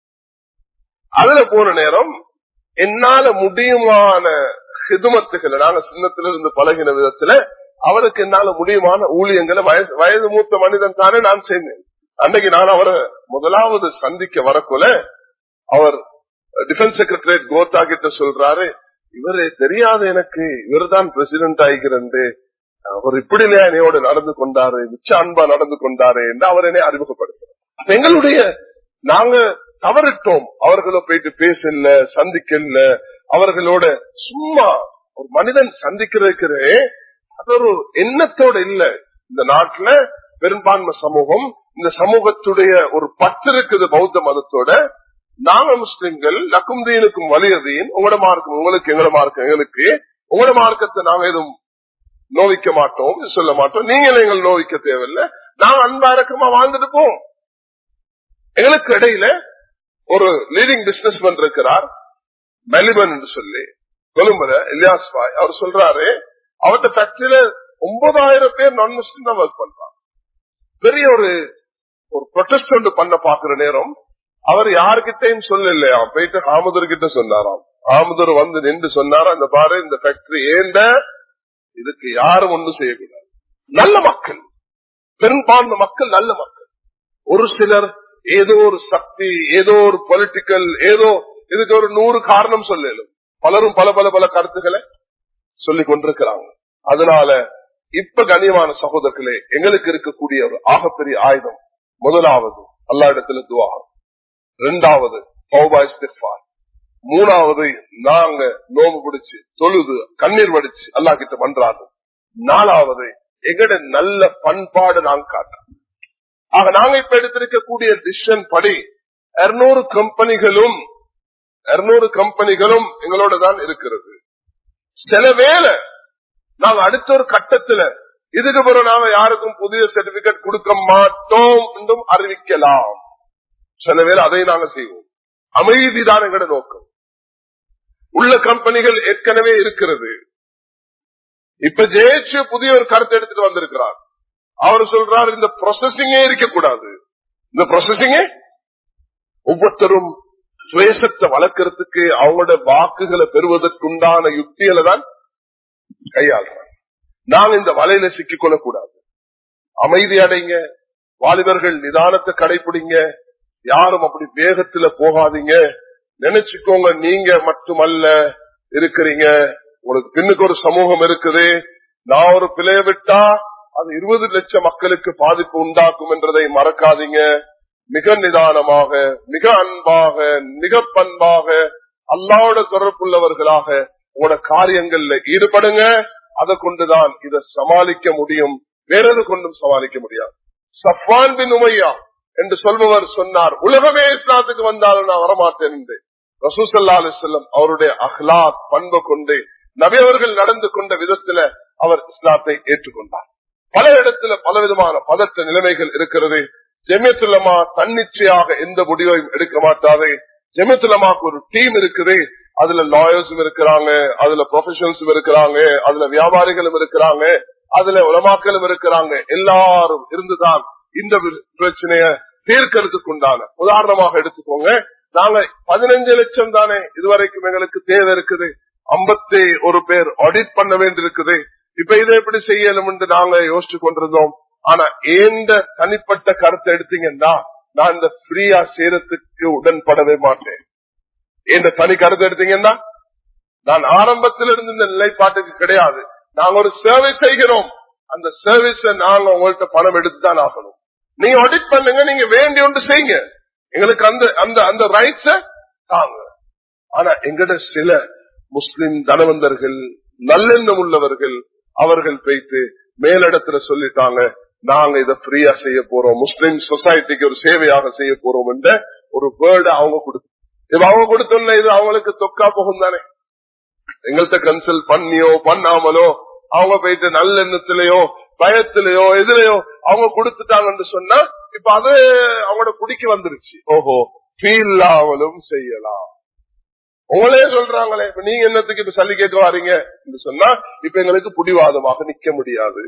அதுல போன நேரம் என்னால முடியுமான ஹிதுமத்துகளை நாங்க சின்னத்துல இருந்து பழகின விதத்துல அவருக்கு என்னால முடியுமான ஊழியங்களை வயசு வயது மூத்த மனிதன் தானே நான் செய்தேன் அன்னைக்கு நான் அவரை முதலாவது சந்திக்க வரக்குள்ள அவர் டிஃபென்ஸ் செக்ரட்டரியேட் கோத்தா கிட்ட சொல்றாரு இவரு தெரியாது எனக்கு இவர் தான் பிரசிடென்ட் ஆகிக்கிறேன் அவர் இப்படி இல்லையா என்னையோட நடந்து கொண்டாரு மிச்ச அன்பா நடந்து கொண்டாரு என்று அவர் என்னை அறிமுகப்படுத்துறார் எங்களுடைய நாங்க தவறிட்டோம் அவர்களோ போயிட்டு பேசல சந்திக்கல அவர்களோட சும்மா ஒரு மனிதன் சந்திக்கிறதுக்கு அது ஒரு எண்ணத்தோட இல்ல இந்த நாட்டுல பெரும்பான்மை சமூகம் இந்த சமூகத்துடைய ஒரு பற்று இருக்குது பௌத்த மதத்தோட நாங்க முஸ்லிம்கள் லக்கும் தீனுக்கும் வலியதீன் உங்களோட மார்க்கம் உங்களுக்கு எங்களோட மார்க்கம் எங்களுக்கு உங்களோட மார்க்கத்தை நாங்க எதுவும் நோவிக்க மாட்டோம் சொல்ல மாட்டோம் நீங்களும் எங்கள் நோவிக்க தேவையில்லை நாங்க அன்பா இறக்கமா வாழ்ந்துட்டு போவோம் எங்களுக்கு இடையில ஒரு லீடிங் பிசினஸ் மேன் இருக்கிறார் மெலிபன் என்று சொல்லி கொழும்புல இலியாஸ் பாய் அவர் சொல்றாரு அவர்கிட்ட ஃபேக்டரியில ஒன்பதாயிரம் பேர் நான் முஸ்லிம் தான் ஒர்க் பண்றாங்க பெரிய ஒரு ஒரு ப்ரொடெஸ்ட் ஒன்று பண்ண பாக்குற நேரம் அவர் யாருக்கிட்டையும் சொல்லலையா போயிட்டு ஆமுதர் கிட்ட சொன்னாராம் ஆமுதர் வந்து நின்று சொன்னாரா இந்த பாரு இந்த ஃபேக்டரி ஏண்ட இதுக்கு யாரும் ஒண்ணும் செய்யக்கூடாது நல்ல மக்கள் பெரும்பான்மை மக்கள் நல்ல மக்கள் ஒரு சிலர் ஏதோ ஒரு சக்தி ஏதோ ஒரு பொலிட்டிக்கல் ஏதோ இதுக்கு ஒரு நூறு காரணம் சொல்லலும் பலரும் பல பல பல கருத்துக்களை சொல்லி கொண்டிருக்கிறாங்க அதனால இப்ப கண்ணியமான சகோதரர்களே எங்களுக்கு இருக்கக்கூடிய ஒரு ஆகப்பெரிய ஆயுதம் முதலாவது அல்லா இடத்துல துவா ரெண்டாவது மூணாவது நாங்க நோம்பு பிடிச்சு தொழுது கண்ணீர் வடிச்சு அல்லா கிட்ட பண்றாங்க நாலாவது எங்கட நல்ல பண்பாடு நாங்க காட்டுறோம் ஆக நாங்க இப்ப எடுத்திருக்கக்கூடிய டிசிஷன் படி இருநூறு கம்பெனிகளும் இருநூறு கம்பெனிகளும் எங்களோட தான் இருக்கிறது சில வேலை நாங்க அடுத்த ஒரு கட்டத்துல இதுக்கு பிறகு நாங்க யாருக்கும் புதிய சர்டிபிகேட் கொடுக்க மாட்டோம் என்றும் அறிவிக்கலாம் சில வேலை அதை நாங்க செய்வோம் அமைதிதான் எங்களோட நோக்கம் உள்ள கம்பெனிகள் ஏற்கனவே இருக்கிறது இப்ப ஜெயிச்சு புதிய ஒரு கருத்து எடுத்துட்டு வந்திருக்கிறார் அவர் சொல்றார் இந்த ப்ரொசஸிங்கே இருக்கக்கூடாது இந்த ப்ரொசஸிங்கே ஒவ்வொருத்தரும் சுவேசத்தை வளர்க்கறதுக்கு அவங்களோட வாக்குகளை பெறுவதற்குண்டான யுக்திகளை தான் கையாளுறாங்க நாங்க இந்த வலையில சிக்கிக் கொள்ளக்கூடாது அமைதி அடைங்க வாலிபர்கள் நிதானத்தை கடைபிடிங்க யாரும் அப்படி வேகத்துல போகாதீங்க நினைச்சுக்கோங்க நீங்க மட்டுமல்ல இருக்கிறீங்க உங்களுக்கு பின்னுக்கு ஒரு சமூகம் இருக்குது நான் ஒரு பிழைய விட்டா அது இருபது லட்சம் மக்களுக்கு பாதிப்பு உண்டாக்கும் என்றதை மறக்காதீங்க மிக நிதானமாக மிக அன்பாக மிக பண்பாக அல்லாவோட தொடர்புள்ளவர்களாக உங்களோட காரியங்கள்ல ஈடுபடுங்க அதை கொண்டுதான் இதை சமாளிக்க முடியும் வேற எது கொண்டும் சமாளிக்க முடியாது சஃபான் பின் உமையா என்று சொல்பவர் சொன்னார் உலகமே இஸ்லாத்துக்கு வந்தாலும் நான் வரமாட்டேன் என்று ரசூசல்லா அலிசல்லம் அவருடைய அஹ்லாத் பண்பு கொண்டு நபியவர்கள் நடந்து கொண்ட விதத்துல அவர் இஸ்லாத்தை ஏற்றுக்கொண்டார் பல இடத்துல பலவிதமான பதற்ற நிலைமைகள் இருக்கிறது ஜெமியத்துலமா தன்னிச்சையாக எந்த முடிவையும் எடுக்க மாட்டாது ஜெமியத்துலமாக்கு ஒரு டீம் இருக்குது அதுல லாயர்ஸும் இருக்கிறாங்க அதுல ப்ரொஃபஷனல்ஸும் இருக்கிறாங்க அதுல வியாபாரிகளும் இருக்கிறாங்க அதுல உலமாக்களும் இருக்கிறாங்க எல்லாரும் இருந்துதான் இந்த பிரச்சனைய தீர்க்கறதுக்கு உண்டான உதாரணமாக எடுத்துக்கோங்க நாங்க பதினஞ்சு லட்சம் தானே இதுவரைக்கும் எங்களுக்கு தேவை இருக்குது ஐம்பத்தி ஒரு பேர் ஆடிட் பண்ண வேண்டியிருக்குது இப்ப இதை எப்படி செய்யணும் என்று நாங்க யோசிச்சு கொண்டிருந்தோம் ஆனா ஏந்த தனிப்பட்ட கருத்தை எடுத்தீங்கன்னா நான் இந்த ஃப்ரீயா சேரத்துக்கு உடன்படவே மாட்டேன் இந்த தனி கருத்து எடுத்தீங்கன்னா நான் ஆரம்பத்தில் இருந்து இந்த நிலைப்பாட்டுக்கு கிடையாது நாங்க ஒரு சர்வீஸ் செய்கிறோம் அந்த சர்வீஸ் நாங்க உங்கள்கிட்ட பணம் எடுத்துதான் ஆகணும் நீங்க ஆடிட் பண்ணுங்க நீங்க வேண்டிய ஒன்று செய்யுங்க எங்களுக்கு அந்த அந்த அந்த ரைட்ஸ தாங்க ஆனா எங்கட சில முஸ்லிம் தனவந்தர்கள் நல்லெண்ணம் உள்ளவர்கள் அவர்கள் போயிட்டு மேலிடத்துல சொல்லிட்டாங்க நாங்க இதை ஃப்ரீயா செய்ய போறோம் முஸ்லிம் சொசைட்டிக்கு ஒரு சேவையாக செய்ய போறோம் என்ற ஒரு வேர்டு அவங்க கொடுத்து இப்ப அவங்க கொடுத்தோம்னா இது அவங்களுக்கு தொக்கா போகும் தானே எங்கள்கிட்ட கன்சல்ட் பண்ணியோ பண்ணாமலோ அவங்க போயிட்டு நல்ல எண்ணத்திலேயோ பயத்திலேயோ எதுலயோ அவங்க கொடுத்துட்டாங்கன்னு சொன்னா இப்ப அது அவங்களோட குடிக்கு வந்துருச்சு ஓஹோ ஃபீல் ஆவலும் செய்யலாம் உங்களே சொல்றாங்களே இப்ப நீங்க என்னத்துக்கு இப்ப சல்லி கேட்க வாரீங்க என்று சொன்னா இப்ப எங்களுக்கு புடிவாதமாக நிக்க முடியாது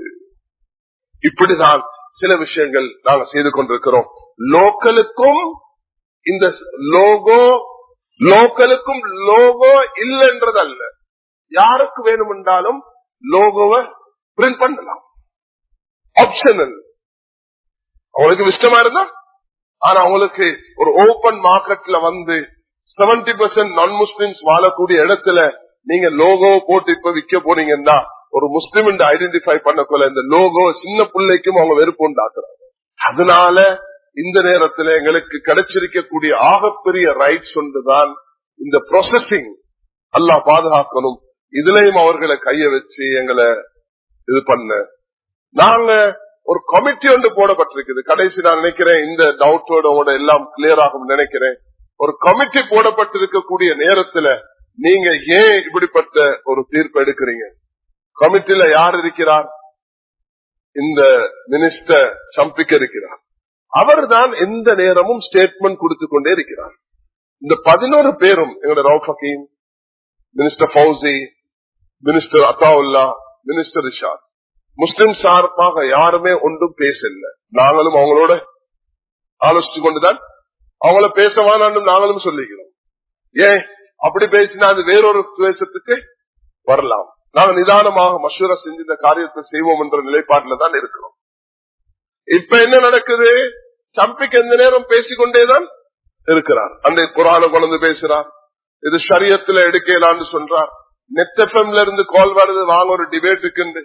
இப்படிதான் சில விஷயங்கள் நாங்க செய்து கொண்டிருக்கிறோம் லோக்கலுக்கும் இந்த லோகோ லோக்கலுக்கும் லோகோ இல்லைன்றதல்ல யாருக்கு வேணுமென்றாலும் லோகோவை பிரிண்ட் பண்ணலாம் ஆப்ஷனல் அவங்களுக்கு இஷ்டமா இருந்தா ஆனா அவங்களுக்கு ஒரு ஓபன் மார்க்கெட்ல வந்து செவன்டி பெர்சென்ட் நான் முஸ்லிம்ஸ் வாழக்கூடிய இடத்துல நீங்க லோகோ போட்டு இப்ப விற்க போனீங்கன்னா ஒரு முஸ்லிம் ஐடென்டிஃபை பண்ணக்குள்ள இந்த லோகோ சின்ன பிள்ளைக்கும் அவங்க வெறுப்பு உண்டாக்குறாங்க அதனால இந்த நேரத்துல எங்களுக்கு கிடைச்சிருக்கக்கூடிய ஆகப்பெரிய ரைட்ஸ் ஒன்றுதான் இந்த ப்ரொசஸிங் எல்லாம் பாதுகாக்கணும் இதுலயும் அவர்களை கைய வச்சு எங்களை இது பண்ண நாங்க ஒரு கமிட்டி ஒன்று போடப்பட்டிருக்குது கடைசி நான் நினைக்கிறேன் இந்த டவுட்டோட எல்லாம் கிளியர் ஆகும் நினைக்கிறேன் ஒரு கமிட்டி போடப்பட்டிருக்கக்கூடிய நேரத்துல நீங்க ஏன் இப்படிப்பட்ட ஒரு தீர்ப்பு எடுக்கிறீங்க கமிட்டில யார் இருக்கிறார் இந்த மினிஸ்டர் சம்பிக்க இருக்கிறார் அவர் தான் எந்த நேரமும் ஸ்டேட்மெண்ட் கொடுத்து கொண்டே இருக்கிறார் இந்த பதினோரு பேரும் எங்களோட Rauff Hakeem minister Fowzie minister Athaullah minister Rishad முஸ்லிம் சார்பாக யாருமே ஒன்றும் பேசல நாங்களும் அவங்களோட ஆலோசிச்சு கொண்டுதான் அவங்கள பேசவானு நாங்களும் சொல்லிக்கிறோம் ஏன் அப்படி பேசினா அது வேறொரு துவேஷத்துக்கு வரலாம் நாங்க நிதானமாக மசூரா செஞ்சு இந்த காரியத்தை செய்வோம் என்ற நிலைப்பாட்டில தான் இருக்கிறோம் இப்ப என்ன நடக்குது சம்பிக்கு எந்த நேரம் பேசிக்கொண்டேதான் இருக்கிறார் அந்த குரான கொண்டு பேசுறார் இது ஷரியத்துல எடுக்கலான்னு சொல்றார் நெட் எஃப்எம்ல இருந்து கால் வருது வாங்க ஒரு டிபேட்டுக்கு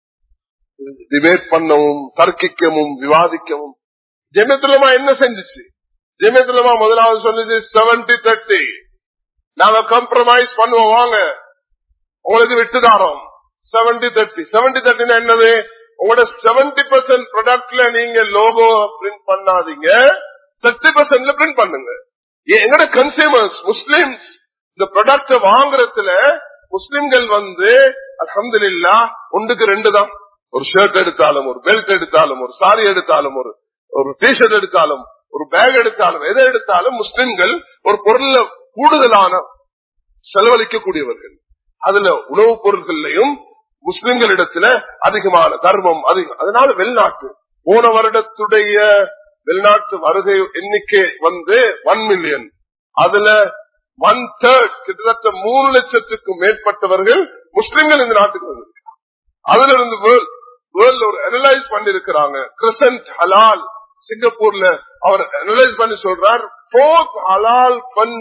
டிபேட் பண்ணவும் தர்க்கிக்கவும் விவாதிக்கவும் ஜெமியத்துலமா என்ன செஞ்சுச்சு ஜெமியத்துலமா முதலாவது சொன்னது செவன்டி தேர்ட்டி நாங்க கம்ப்ரமைஸ் பண்ணுவோம் வாங்க உங்களுக்கு விட்டுதாரோம் செவன்டி தேர்ட்டி செவன்டி தேர்ட்டினா என்னது உங்களோட செவன்டி பெர்சென்ட் ப்ராடக்ட்ல நீங்க லோகோ பிரிண்ட் பண்ணாதீங்க தேர்ட்டி பெர்சென்ட்ல பிரிண்ட் பண்ணுங்க எங்கட கன்சியூமர்ஸ் முஸ்லிம்ஸ் இந்த ப்ராடக்ட் வாங்குறதுல முஸ்லிம்கள் வந்து அலமது இல்லா ஒன்றுக்கு ரெண்டு தான் ஒரு ஷர்ட் எடுத்தாலும் ஒரு பெல்ட் எடுத்தாலும் ஒரு சாரி எடுத்தாலும் ஒரு ஒரு டிஷர்ட் எடுத்தாலும் ஒரு பேக் எடுத்தாலும் எதை எடுத்தாலும் முஸ்லிம்கள் ஒரு பொருள்ல கூடுதலான செலவழிக்கக்கூடியவர்கள் அதுல உணவுப் பொருட்கள்லையும் முஸ்லிம்களிடத்துல அதிகமான தர்மம் அதிகம் அதனால வெளிநாட்டு போன வருடத்துடைய வெளிநாட்டு வருகை எண்ணிக்கை வந்து ஒன் மில்லியன் அதுல ஒன் தேர்ட் கிட்டத்தட்ட மூணு லட்சத்துக்கும் மேற்பட்டவர்கள் முஸ்லிம்கள் இந்த நாட்டுக்கு வந்திருக்கிறாங்க அதுல இருந்து வேர்ல்ட் ஒரு அனலைஸ் பண்ணிருக்கிறாங்க கிறிசன்ட் ஹலால் சிங்கப்பூர்ல அவர் அனலைஸ் பண்ணி சொல்றார் போர்த் ஹலால்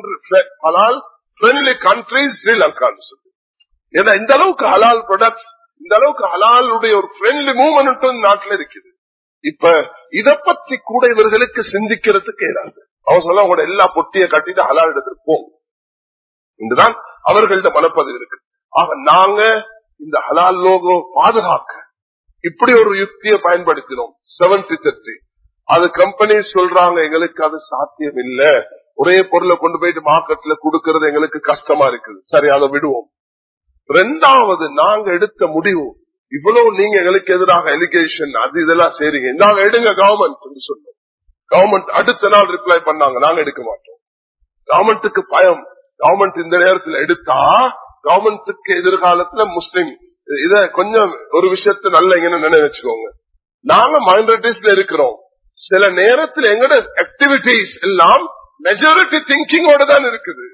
ஹலால் ஃப்ரெண்ட்லி கண்ட்ரி ஸ்ரீலங்கான்னு சொல்லி ஏன்னா இந்த அளவுக்கு ஹலால் ப்ராடக்ட் இந்த அளவுக்கு ஹலாலுடைய ஒரு ஃப்ரெண்ட்லி மூவ்மெண்ட் நாட்டில் இருக்குது இப்ப இத பத்தி கூட இவர்களுக்கு சிந்திக்கிறதுக்கு ஏதாவது அவங்க சொல்ல உங்களோட எல்லா பொட்டியை கட்டிட்டு ஹலால் எடுத்துட்டு போகும் இதுதான் அவர்கள்ட்ட மனப்பதிவு இருக்கு ஆக நாங்க இந்த ஹலால் லோகோ பாதுகாக்க இப்படி ஒரு யுக்தியை பயன்படுத்தினோம் செவன்டி தேர்ட்டி அது கம்பெனி சொல்றாங்க எங்களுக்கு அது சாத்தியம் இல்ல ஒரே பொருளை கொண்டு போயிட்டு மார்க்கெட்ல கொடுக்கறது எங்களுக்கு கஷ்டமா இருக்குது சரி அதை விடுவோம் ரெண்டாவது நாங்க எடுத்த முடிவு இவ்வளவு நீங்க எங்களுக்கு எதிராக எலிகேஷன் அது இதெல்லாம் செய்றீங்க நாங்க எடுங்க கவர்மெண்ட் சொன்னோம் கவர்மெண்ட் அடுத்த நாள் ரிப்ளை பண்ணாங்க நாங்க எடுக்க மாட்டோம் கவர்மெண்ட்டுக்கு பயம் கவர்மெண்ட் இந்த நேரத்தில் எடுத்தா கவர்மெண்ட்டுக்கு எதிர்காலத்துல முஸ்லிம் இத கொஞ்சம் ஒரு விஷயத்த நல்ல நினைவு வச்சுக்கோங்க நாங்க மைனாரிட்டிஸ்ல இருக்கிறோம் சில நேரத்தில் எங்களோட ஆக்டிவிட்டிஸ் எல்லாம் மெஜாரிட்டி திங்கிங்கோட தான் இருக்குது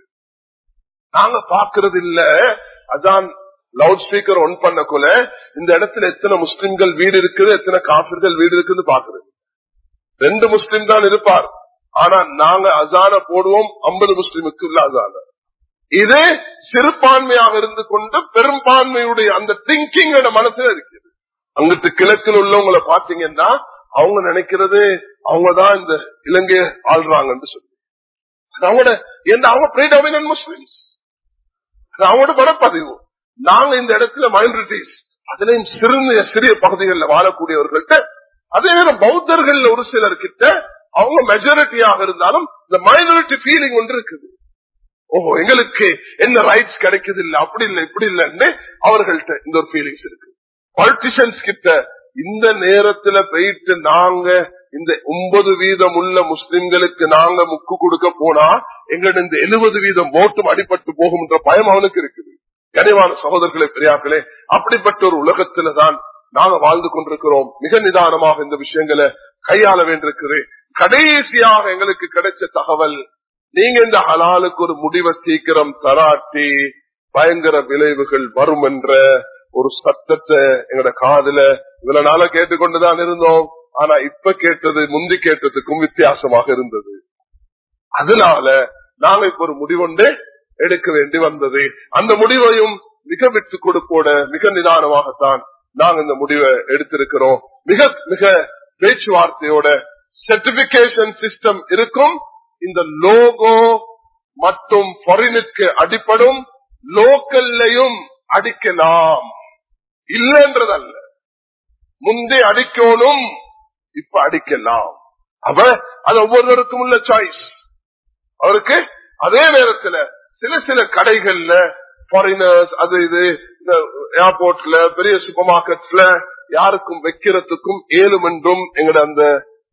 நாங்க பாக்குறது இல்ல அதான் லவுட் ஸ்பீக்கர் ஒன் பண்ணக்குள்ள இந்த இடத்துல எத்தனை முஸ்லிம்கள் வீடு இருக்குது எத்தனை காபிர்கள் வீடு இருக்குன்னு பாக்குறது ரெண்டு முஸ்லிம் தான் இருப்பார் ஆனா நாங்க அசான போடுவோம் ஐம்பது முஸ்லிமுக்கு இல்ல அசான இது சிறுபான்மையாக இருந்து கொண்டு பெரும்பான்மையுடைய அந்த திங்கிங் மனசுல இருக்குது அங்கிட்டு கிழக்கில் உள்ளவங்களை பாத்தீங்கன்னா அவங்க நினைக்கிறது அவங்கதான் இந்த இலங்கையை ஆள்றாங்கன்னு சொல்லி அவங்களோட அவங்க பிரிடாமினன்ட் முஸ்லிம்ஸ் அவங்களோட மனப்பதிவு நாங்க இந்த இடத்துல மைனாரிட்டிஸ் அதுலயும் சிறிய சிறிய பகுதிகளில் வாழக்கூடியவர்கள்ட்ட அதே நேரம் பௌத்தர்கள் ஒரு சிலர் கிட்ட அவங்க மெஜாரிட்டியாக இருந்தாலும் இந்த மைனாரிட்டி ஃபீலிங் ஒன்று இருக்குது ஓஹோ எங்களுக்கு என்ன ரைட்ஸ் கிடைக்குது இல்ல அப்படி இல்ல இப்படி இல்லன்னு அவர்கள்ட்ட இந்த ஒரு ஃபீலிங்ஸ் இருக்கு பாலிட்டிஷியன்ஸ் கிட்ட இந்த நேரத்துல போயிட்டு நாங்க இந்த ஒன்பது வீதம் உள்ள முஸ்லிம்களுக்கு நாங்க முக்கு கொடுக்க போனா எங்களோட இந்த எழுபது வீதம் ஓட்டும் அடிபட்டு போகும் என்ற பயம் அவனுக்கு இருக்குது கனிவான சகோதரர்களே பெரியார்களே அப்படிப்பட்ட ஒரு உலகத்துல தான் நாங்க வாழ்ந்து கொண்டிருக்கிறோம் மிக நிதானமாக இந்த விஷயங்களை கையாள வேண்டியிருக்கிறேன் கடைசியாக எங்களுக்கு கிடைச்ச தகவல் நீங்க இந்த ஹலாலுக்கு ஒரு முடிவை சீக்கிரம் தராட்டி பயங்கர விளைவுகள் வரும் என்ற ஒரு சத்தத்தை எங்கட காதுல இவ்வளவு நாள கேட்டுக்கொண்டுதான் இருந்தோம் ஆனா இப்ப கேட்டது முந்தி கேட்டதுக்கும் வித்தியாசமாக இருந்தது அதனால நாங்க இப்ப ஒரு முடிவொண்டு எடுக்க வேண்டி வந்தது அந்த முடிவையும் மிக விட்டு கொடுப்போட மிக நிதானமாகத்தான் நாங்க இந்த முடிவை எடுத்திருக்கிறோம் மிக மிக பேச்சுவார்த்தையோட சர்டிபிகேஷன் சிஸ்டம் இருக்கும் இந்த லோகோ மற்றும் பொறினுக்கு அடிப்படும் லோக்கல்லையும் அடிக்கலாம் இல்லைன்றதல்ல முந்தி அடிக்கணும் இப்ப அடிக்கலாம் அவ அது ஒவ்வொருவருக்கும் உள்ள சாய்ஸ் அவருக்கு அதே நேரத்துல சில சில கடைகள்ல ஃபாரினர்ஸ் அது இது இந்த ஏர்போர்ட்ல பெரிய சூப்பர் மார்க்கெட்ஸ்ல யாருக்கும் வைக்கிறதுக்கும் ஏழும் என்றும் எங்கட அந்த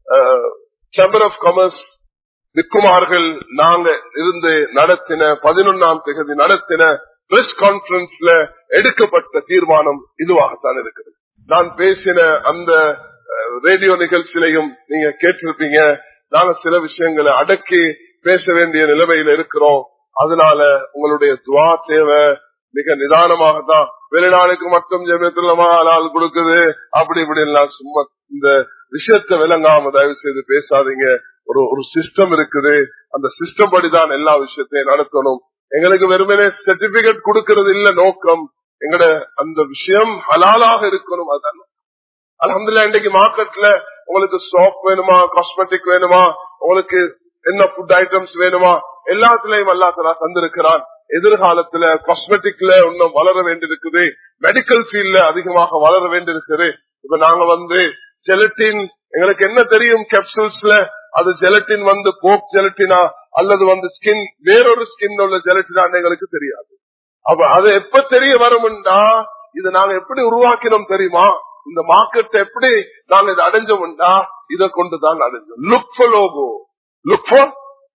சேம்பர் ஆஃப் காமர்ஸ் விக்குமார்கள் நாங்க இருந்து நடத்தின பதினொன்னாம் தேதி நடத்தின பிரஸ் கான்பரன்ஸ்ல எடுக்கப்பட்ட தீர்மானம் இதுவாகத்தான் இருக்கிறது நான் பேசின அந்த ரேடியோ நிகழ்ச்சியிலையும் நீங்க கேட்டிருப்பீங்க நாங்க சில விஷயங்களை அடக்கி பேச வேண்டிய நிலைமையில இருக்கிறோம் அதனால உங்களுடைய துவா தேவை மிக நிதானமாக தான் வெளிநாடுக்கு மட்டும் ஜெமியத்துலமா ஆள் கொடுக்குது அப்படி இப்படி எல்லாம் சும்மா இந்த விஷயத்தை விளங்காம தயவு செய்து பேசாதீங்க ஒரு ஒரு சிஸ்டம் இருக்குது அந்த சிஸ்டம் படிதான் எல்லா விஷயத்தையும் நடத்தணும் எங்களுக்கு வெறுமனே சர்டிபிகேட் கொடுக்கறது இல்ல நோக்கம் எங்கட அந்த விஷயம் ஹலாலாக இருக்கணும் அதான் அலமதுல இன்னைக்கு மார்க்கெட்ல உங்களுக்கு சோப் வேணுமா காஸ்மெட்டிக் வேணுமா உங்களுக்கு என்ன ஃபுட் ஐட்டம்ஸ் வேணுமா எல்லாத்துலயும் அல்லா தலா தந்திருக்கிறான் எதிர்காலத்துல காஸ்மெட்டிக்ல இன்னும் வளர வேண்டியிருக்குது மெடிக்கல் ஃபீல்ட்ல அதிகமாக வளர வேண்டியிருக்குது இப்ப நாங்க வந்து ஜெலட்டின் எங்களுக்கு என்ன தெரியும் கேப்சூல்ஸ்ல அது ஜெலட்டின் வந்து போப் ஜெலட்டினா அல்லது வந்து ஸ்கின் வேறொரு ஸ்கின் உள்ள ஜெலட்டினான்னு எங்களுக்கு தெரியாது அப்ப அது எப்ப தெரிய வரும்டா இதை நாங்க எப்படி உருவாக்கினோம் தெரியுமா இந்த மார்க்கெட் எப்படி நாங்க இதை அடைஞ்சோம்டா இதை கொண்டுதான் அடைஞ்சோம் look for logo look for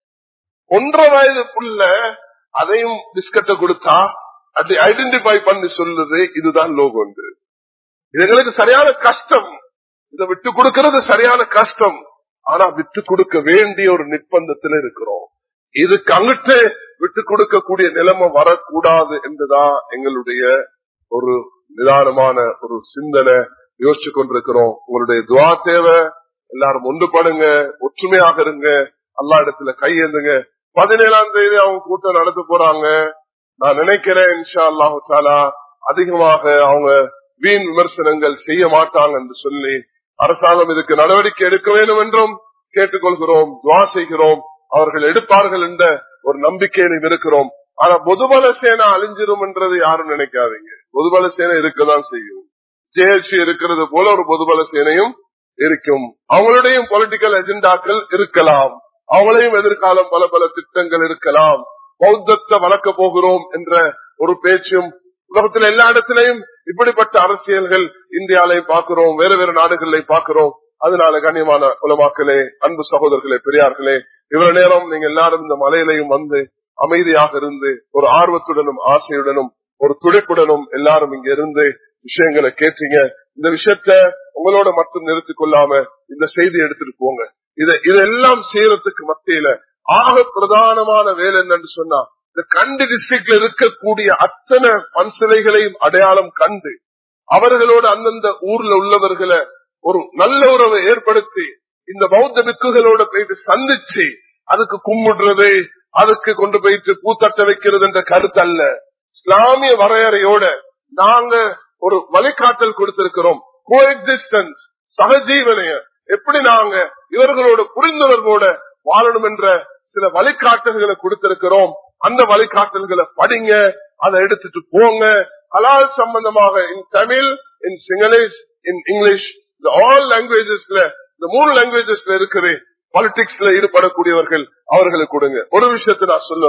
ஒன்றரை வயதுக்குள்ள அதையும் பிஸ்கட்டை கொடுத்தா அதை ஐடென்டிஃபை பண்ணி சொல்லுது இதுதான் லோகோ இது எங்களுக்கு சரியான கஷ்டம் இதை விட்டு கொடுக்கிறது சரியான கஷ்டம் ஆனா விட்டு கொடுக்க வேண்டிய ஒரு நிர்பந்தத்தில் இருக்கிறோம் இதுக்கு அங்கிட்டு விட்டு கொடுக்கக்கூடிய நிலைமை வரக்கூடாது என்றுதான் எங்களுடைய ஒரு நிதானமான ஒரு சிந்தனை யோசிச்சு கொண்டிருக்கிறோம் உங்களுடைய துவா தேவை எல்லாரும் ஒன்றுபடுங்க ஒற்றுமையாக இருங்க அல்லா இடத்துல கையேந்துங்க பதினேழாம் தேதி அவங்க கூட்டம் நடத்த போறாங்க நான் நினைக்கிறேன் இன்ஷா அல்லாஹு தாலா அதிகமாக அவங்க வீண் விமர்சனங்கள் செய்ய மாட்டாங்க என்று சொல்லி அரசாங்கம் இதுக்கு நடவடிக்கை எடுக்க வேண்டும் என்றும் கேட்டுக்கொள்கிறோம் துவா செய்கிறோம் அவர்கள் எடுப்பார்கள் என்ற ஒரு நம்பிக்கையிலும் இருக்கிறோம் ஆனா பொதுபல சேனா அழிஞ்சிரும் என்றது யாரும் நினைக்காதீங்க பொதுபல சேனை இருக்கதான் செய்யும் ஜேஎல்சி இருக்கிறது போல ஒரு பொதுபல சேனையும் இருக்கும் அவங்களுடைய பொலிட்டிக்கல் எஜெண்டாக்கள் இருக்கலாம் அவங்களையும் எதிர்காலம் பல பல திட்டங்கள் இருக்கலாம் பௌத்தத்தை வளர்க்க போகிறோம் என்ற ஒரு பேச்சும் உலகத்தில் எல்லா இடத்திலையும் இப்படிப்பட்ட அரசியல்கள் இந்தியாலையும் பார்க்கிறோம் வேற வேற நாடுகளையும் பார்க்கிறோம் அதனால கண்ணியமான உலமாக்களே அன்பு சகோதரர்களே பெரியார்களே இவ்வளவு நேரம் நீங்க எல்லாரும் இந்த மலையிலையும் வந்து அமைதியாக இருந்து ஒரு ஆர்வத்துடனும் ஆசையுடனும் ஒரு துடிப்புடனும் எல்லாரும் இங்க இருந்து விஷயங்களை கேட்டீங்க இந்த விஷயத்த உங்களோட மட்டும் நிறுத்திக் கொள்ளாம இந்த செய்தி எடுத்துட்டு போங்க இதை இதெல்லாம் செய்யறதுக்கு மத்தியில ஆக பிரதானமான வேலை என்னன்னு சொன்னா இந்த கண்டு டிஸ்ட்ரிக்ட்ல இருக்கக்கூடிய அத்தனை மண் சிலைகளையும் அடையாளம் கண்டு அவர்களோட அந்தந்த ஊர்ல உள்ளவர்களை ஒரு நல்ல உறவை ஏற்படுத்தி இந்த பௌத்த பிக்குகளோட போயிட்டு சந்திச்சு அதுக்கு கும்பிடுறது அதுக்கு கொண்டு போயிட்டு பூத்தட்ட வைக்கிறது என்ற கருத்து அல்ல இஸ்லாமிய வரையறையோட நாங்க ஒரு வழிகாட்டல் கொடுத்திருக்கிறோம் கோ எக்ஸிஸ்டன்ஸ் சகஜீவனைய எப்படி நாங்க இவர்களோட புரிந்துணர்வோட வாழணும் என்ற சில வழிகாட்டல்களை கொடுத்திருக்கிறோம் அந்த வழிகாட்டல்களை படிங்க அதை எடுத்துட்டு போங்க ஹலால் சம்பந்தமாக in Tamil in Sinhalese in English இந்த ஆல் லாங்குவேஜஸ்ல இந்த மூணு லாங்குவேஜஸ்ல இருக்குது பாலிடிக்ஸ்ல ஈடுபடக்கூடியவர்கள் அவர்களுக்கு கொடுங்க ஒரு விஷயத்தை நான் சொல்லணும்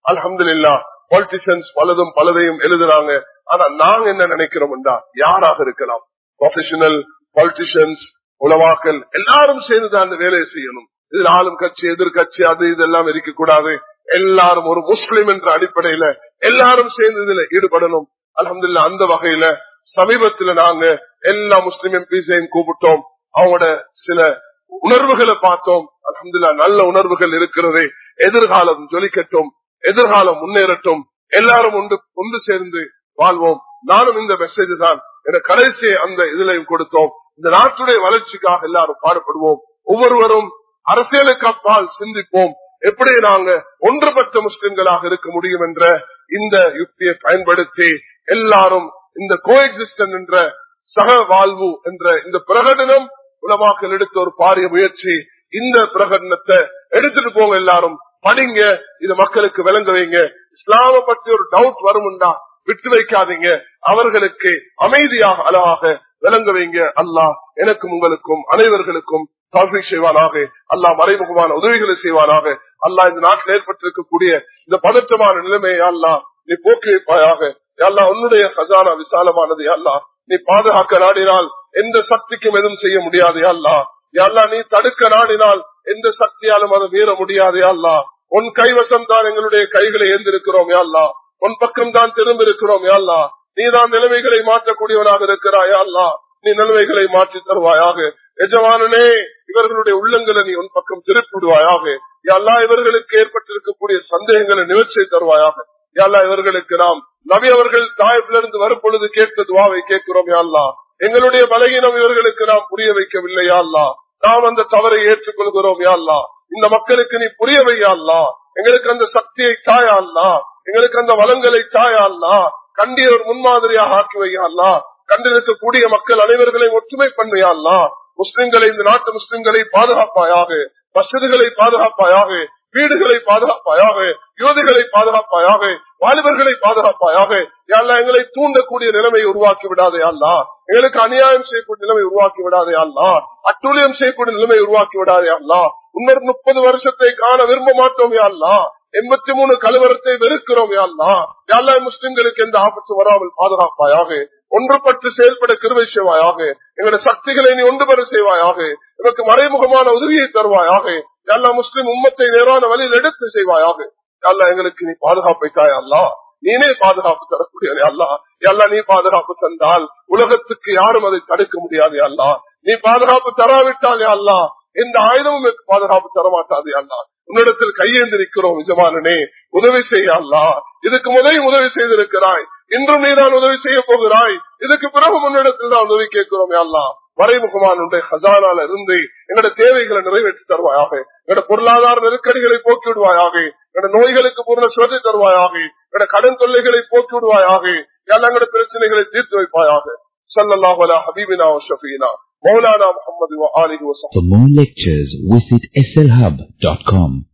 அல்ஹம்துலில்லாஹ் பொலிட்டிஷியன்ஸ் பலதும் பலதையும் எழுதுறாங்க ஆனா நாங்க என்ன நினைக்கிறோம்டா யாராக இருக்கலாம் ப்ரொஃபஷனல் பொலிட்டிஷியன்ஸ் உலவாக்கள் எல்லாரும் சேர்ந்துதான் அந்த வேலையை செய்யணும் இதுல ஆளும் கட்சி எதிர்கட்சி அது இதெல்லாம் இருக்கக்கூடாது எல்லாரும் ஒரு முஸ்லிம் என்ற அடிப்படையில எல்லாரும் சேர்ந்து இதுல ஈடுபடணும் அல்ஹம்துலில்லாஹ் அந்த வகையில சமீபத்துல நாங்க எல்லா முஸ்லிம் எம்பிஸையும் கூப்பிட்டோம் அவங்களோட சில உணர்வுகளை பார்த்தோம் அல்ஹம்துலில்லாஹ் நல்ல உணர்வுகள் இருக்கிறது எதிர்காலம் ஜொலிக்கட்டும் எதிர்காலம் முன்னேறட்டும் எல்லாரும் ஒன்று ஒன்று சேர்ந்து வாழ்வோம் நானும் இந்த மெசேஜ் தான் என கடைசி அந்த இதுலையும் கொடுத்தோம் இந்த நாட்டுடைய வளர்ச்சிக்காக எல்லாரும் பாடுபடுவோம் ஒவ்வொருவரும் அரசியலுக்கு அப்பால் சிந்திப்போம் எப்படி நாங்க ஒன்றுபட்ட முஸ்லிம்களாக இருக்க முடியும் என்ற இந்த யுக்தியை பயன்படுத்தி எல்லாரும் இந்த கோஎக்ஸிஸ்டன் என்ற சக வாழ்வு என்ற இந்த பிரகடனம் உலமாக்கள் எடுத்த ஒரு பாரிய முயற்சி இந்த பிரகடனத்தை எடுத்துட்டு போங்க எல்லாரும் படிங்க இது மக்களுக்கு விளங்க வைங்க இஸ்லாம பற்றி ஒரு டவுட் வரும்டா விட்டு வைக்காதீங்க அவர்களுக்கு அமைதியாக அழகாக விளங்க வைங்க அல்லாஹ் எனக்கும் உங்களுக்கும் அனைவர்களுக்கும் தௌஃபீக் செய்வானாக அல்லாஹ் மறைமுகமான உதவிகளை செய்வானாக அல்லாஹ் இந்த நாட்டில் ஏற்பட்டிருக்கக்கூடிய இந்த பதற்றமான நிலைமையை அல்லாஹ் நீ போக்கி வைப்பாயாக அல்லாஹ் உன்னுடைய கஜானா விசாலமானது அல்லாஹ் நீ பாதுகாக்க நாடினால் எந்த சக்திக்கும் எதுவும் செய்ய முடியாது அல்லா அல்லா நீ தடுக்க நாடினால் எந்த சக்தியாலும் அதை மீற முடியாது அல்லா உன் கைவசம் தான் எங்களுடைய கைகளை ஏந்திருக்கிறோம் யாழ்லா உன் பக்கம் தான் திரும்ப இருக்கிறோம் யாழ்லா நீதான் நிலைமைகளை மாற்றக்கூடியவனாக இருக்கிறாய் அல்லா நீ நிலைமைகளை மாற்றி தருவாயாக எஜமானனே இவர்களுடைய உள்ளங்களை நீ உன் பக்கம் திருப்பிடுவாயாக எல்லா இவர்களுக்கு ஏற்பட்டிருக்கக்கூடிய சந்தேகங்களை நிவர்த்தி தருவாயாக யாழ்லா இவர்களுக்கு நாம் நபி அவர்கள் தாயப்பிலிருந்து வரும் பொழுது கேட்ட துவாவை கேட்கிறோம் யாழ்லா எங்களுடைய பலகீனம் இவர்களுக்கு நாம் புரிய வைக்கவில்லை யாழ்லா நாம் அந்த தவறை ஏற்றுக்கொள்கிறோம் யாழ்லா இந்த மக்களுக்கு நீ புரிய வையாள்லா எங்களுக்கு அந்த சக்தியை தாயாள்லா எங்களுக்கு அந்த வளங்களை தாயாள்லா கண்டிய ஒரு முன்மாதிரியாக ஆக்கி வையாள்லா கண்டிருக்கக்கூடிய மக்கள் அனைவர்களையும் ஒற்றுமை பண்ணுவையாள்லா முஸ்லிம்களை இந்த நாட்டு முஸ்லிம்களை பாதுகாப்பாயாக மசிதுகளை பாதுகாப்பாயாக வீடுகளை பாதுகாப்பாயாக யுவதிகளை பாதுகாப்பாயாக வாலிபர்களை பாதுகாப்பாயாக யாழ்லா எங்களை தூண்டக்கூடிய நிலைமை உருவாக்கி விடாதே அல்லா எங்களுக்கு அநியாயம் செய்யக்கூடிய நிலைமை உருவாக்கி விடாதே அல்லா அட்டூழியம் செய்யக்கூடிய நிலைமை உருவாக்கி விடாதே அல்லா இன்னொரு முப்பது வருஷத்தை காண விரும்ப மாட்டோம் யாழ்லா எண்பத்தி மூணு கலவரத்தை வெறுக்கிறோம் யாழ்லா யாழ்லா முஸ்லிம்களுக்கு எந்த ஆபத்து வராமல் பாதுகாப்பாயாக ஒன்றுபட்டு செயல்பட கிருவை செய்வாயாக எங்களுடைய சக்திகளை நீ ஒன்று பெற செய்வாயாக எனக்கு மறைமுகமான உதவியை தருவாயாக எல்லா முஸ்லிம் உம்மத்தை நேரான வழியில் எடுத்து செய்வாயாக அல்லா எங்களுக்கு நீ பாதுகாப்பை தாய் அல்லா நீனே பாதுகாப்பு தரக்கூடிய அல்லா எல்லா நீ பாதுகாப்பு தந்தால் உலகத்துக்கு யாரும் அதை தடுக்க முடியாது அல்லா நீ பாதுகாப்பு தராவிட்டாலே அல்லா எந்த ஆயுதமும் எனக்கு பாதுகாப்பு தரமாட்டாது அல்லா உன்னிடத்தில் கையேந்து நிற்கிறோம் நிஜமானனே உதவி செய்ய அல்லா இதுக்கு முதல் உதவி செய்திருக்கிறாய் இன்றும் நீதான் உதவி செய்ய போகிறாய் இதுக்கு பிறகு முன்னிடத்தில் தான் உதவி கேட்கிறோம் அல்லா மறைமுகமான ஹசானால இருந்து எங்களோட தேவைகளை நிறைவேற்றி தருவாயாக எங்களோட பொருளாதார நெருக்கடிகளை போக்கி விடுவாயாக எங்களோட நோய்களுக்கு பூர்ண சுவதை தருவாயாக எங்களோட கடன் தொல்லைகளை போக்கி விடுவாயாக எங்களோட பிரச்சனைகளை தீர்த்து வைப்பாயாக சல்லாஹ் ஹபீபினா Shabeena Maulana Mohammed For more lectures, visit slhub.com.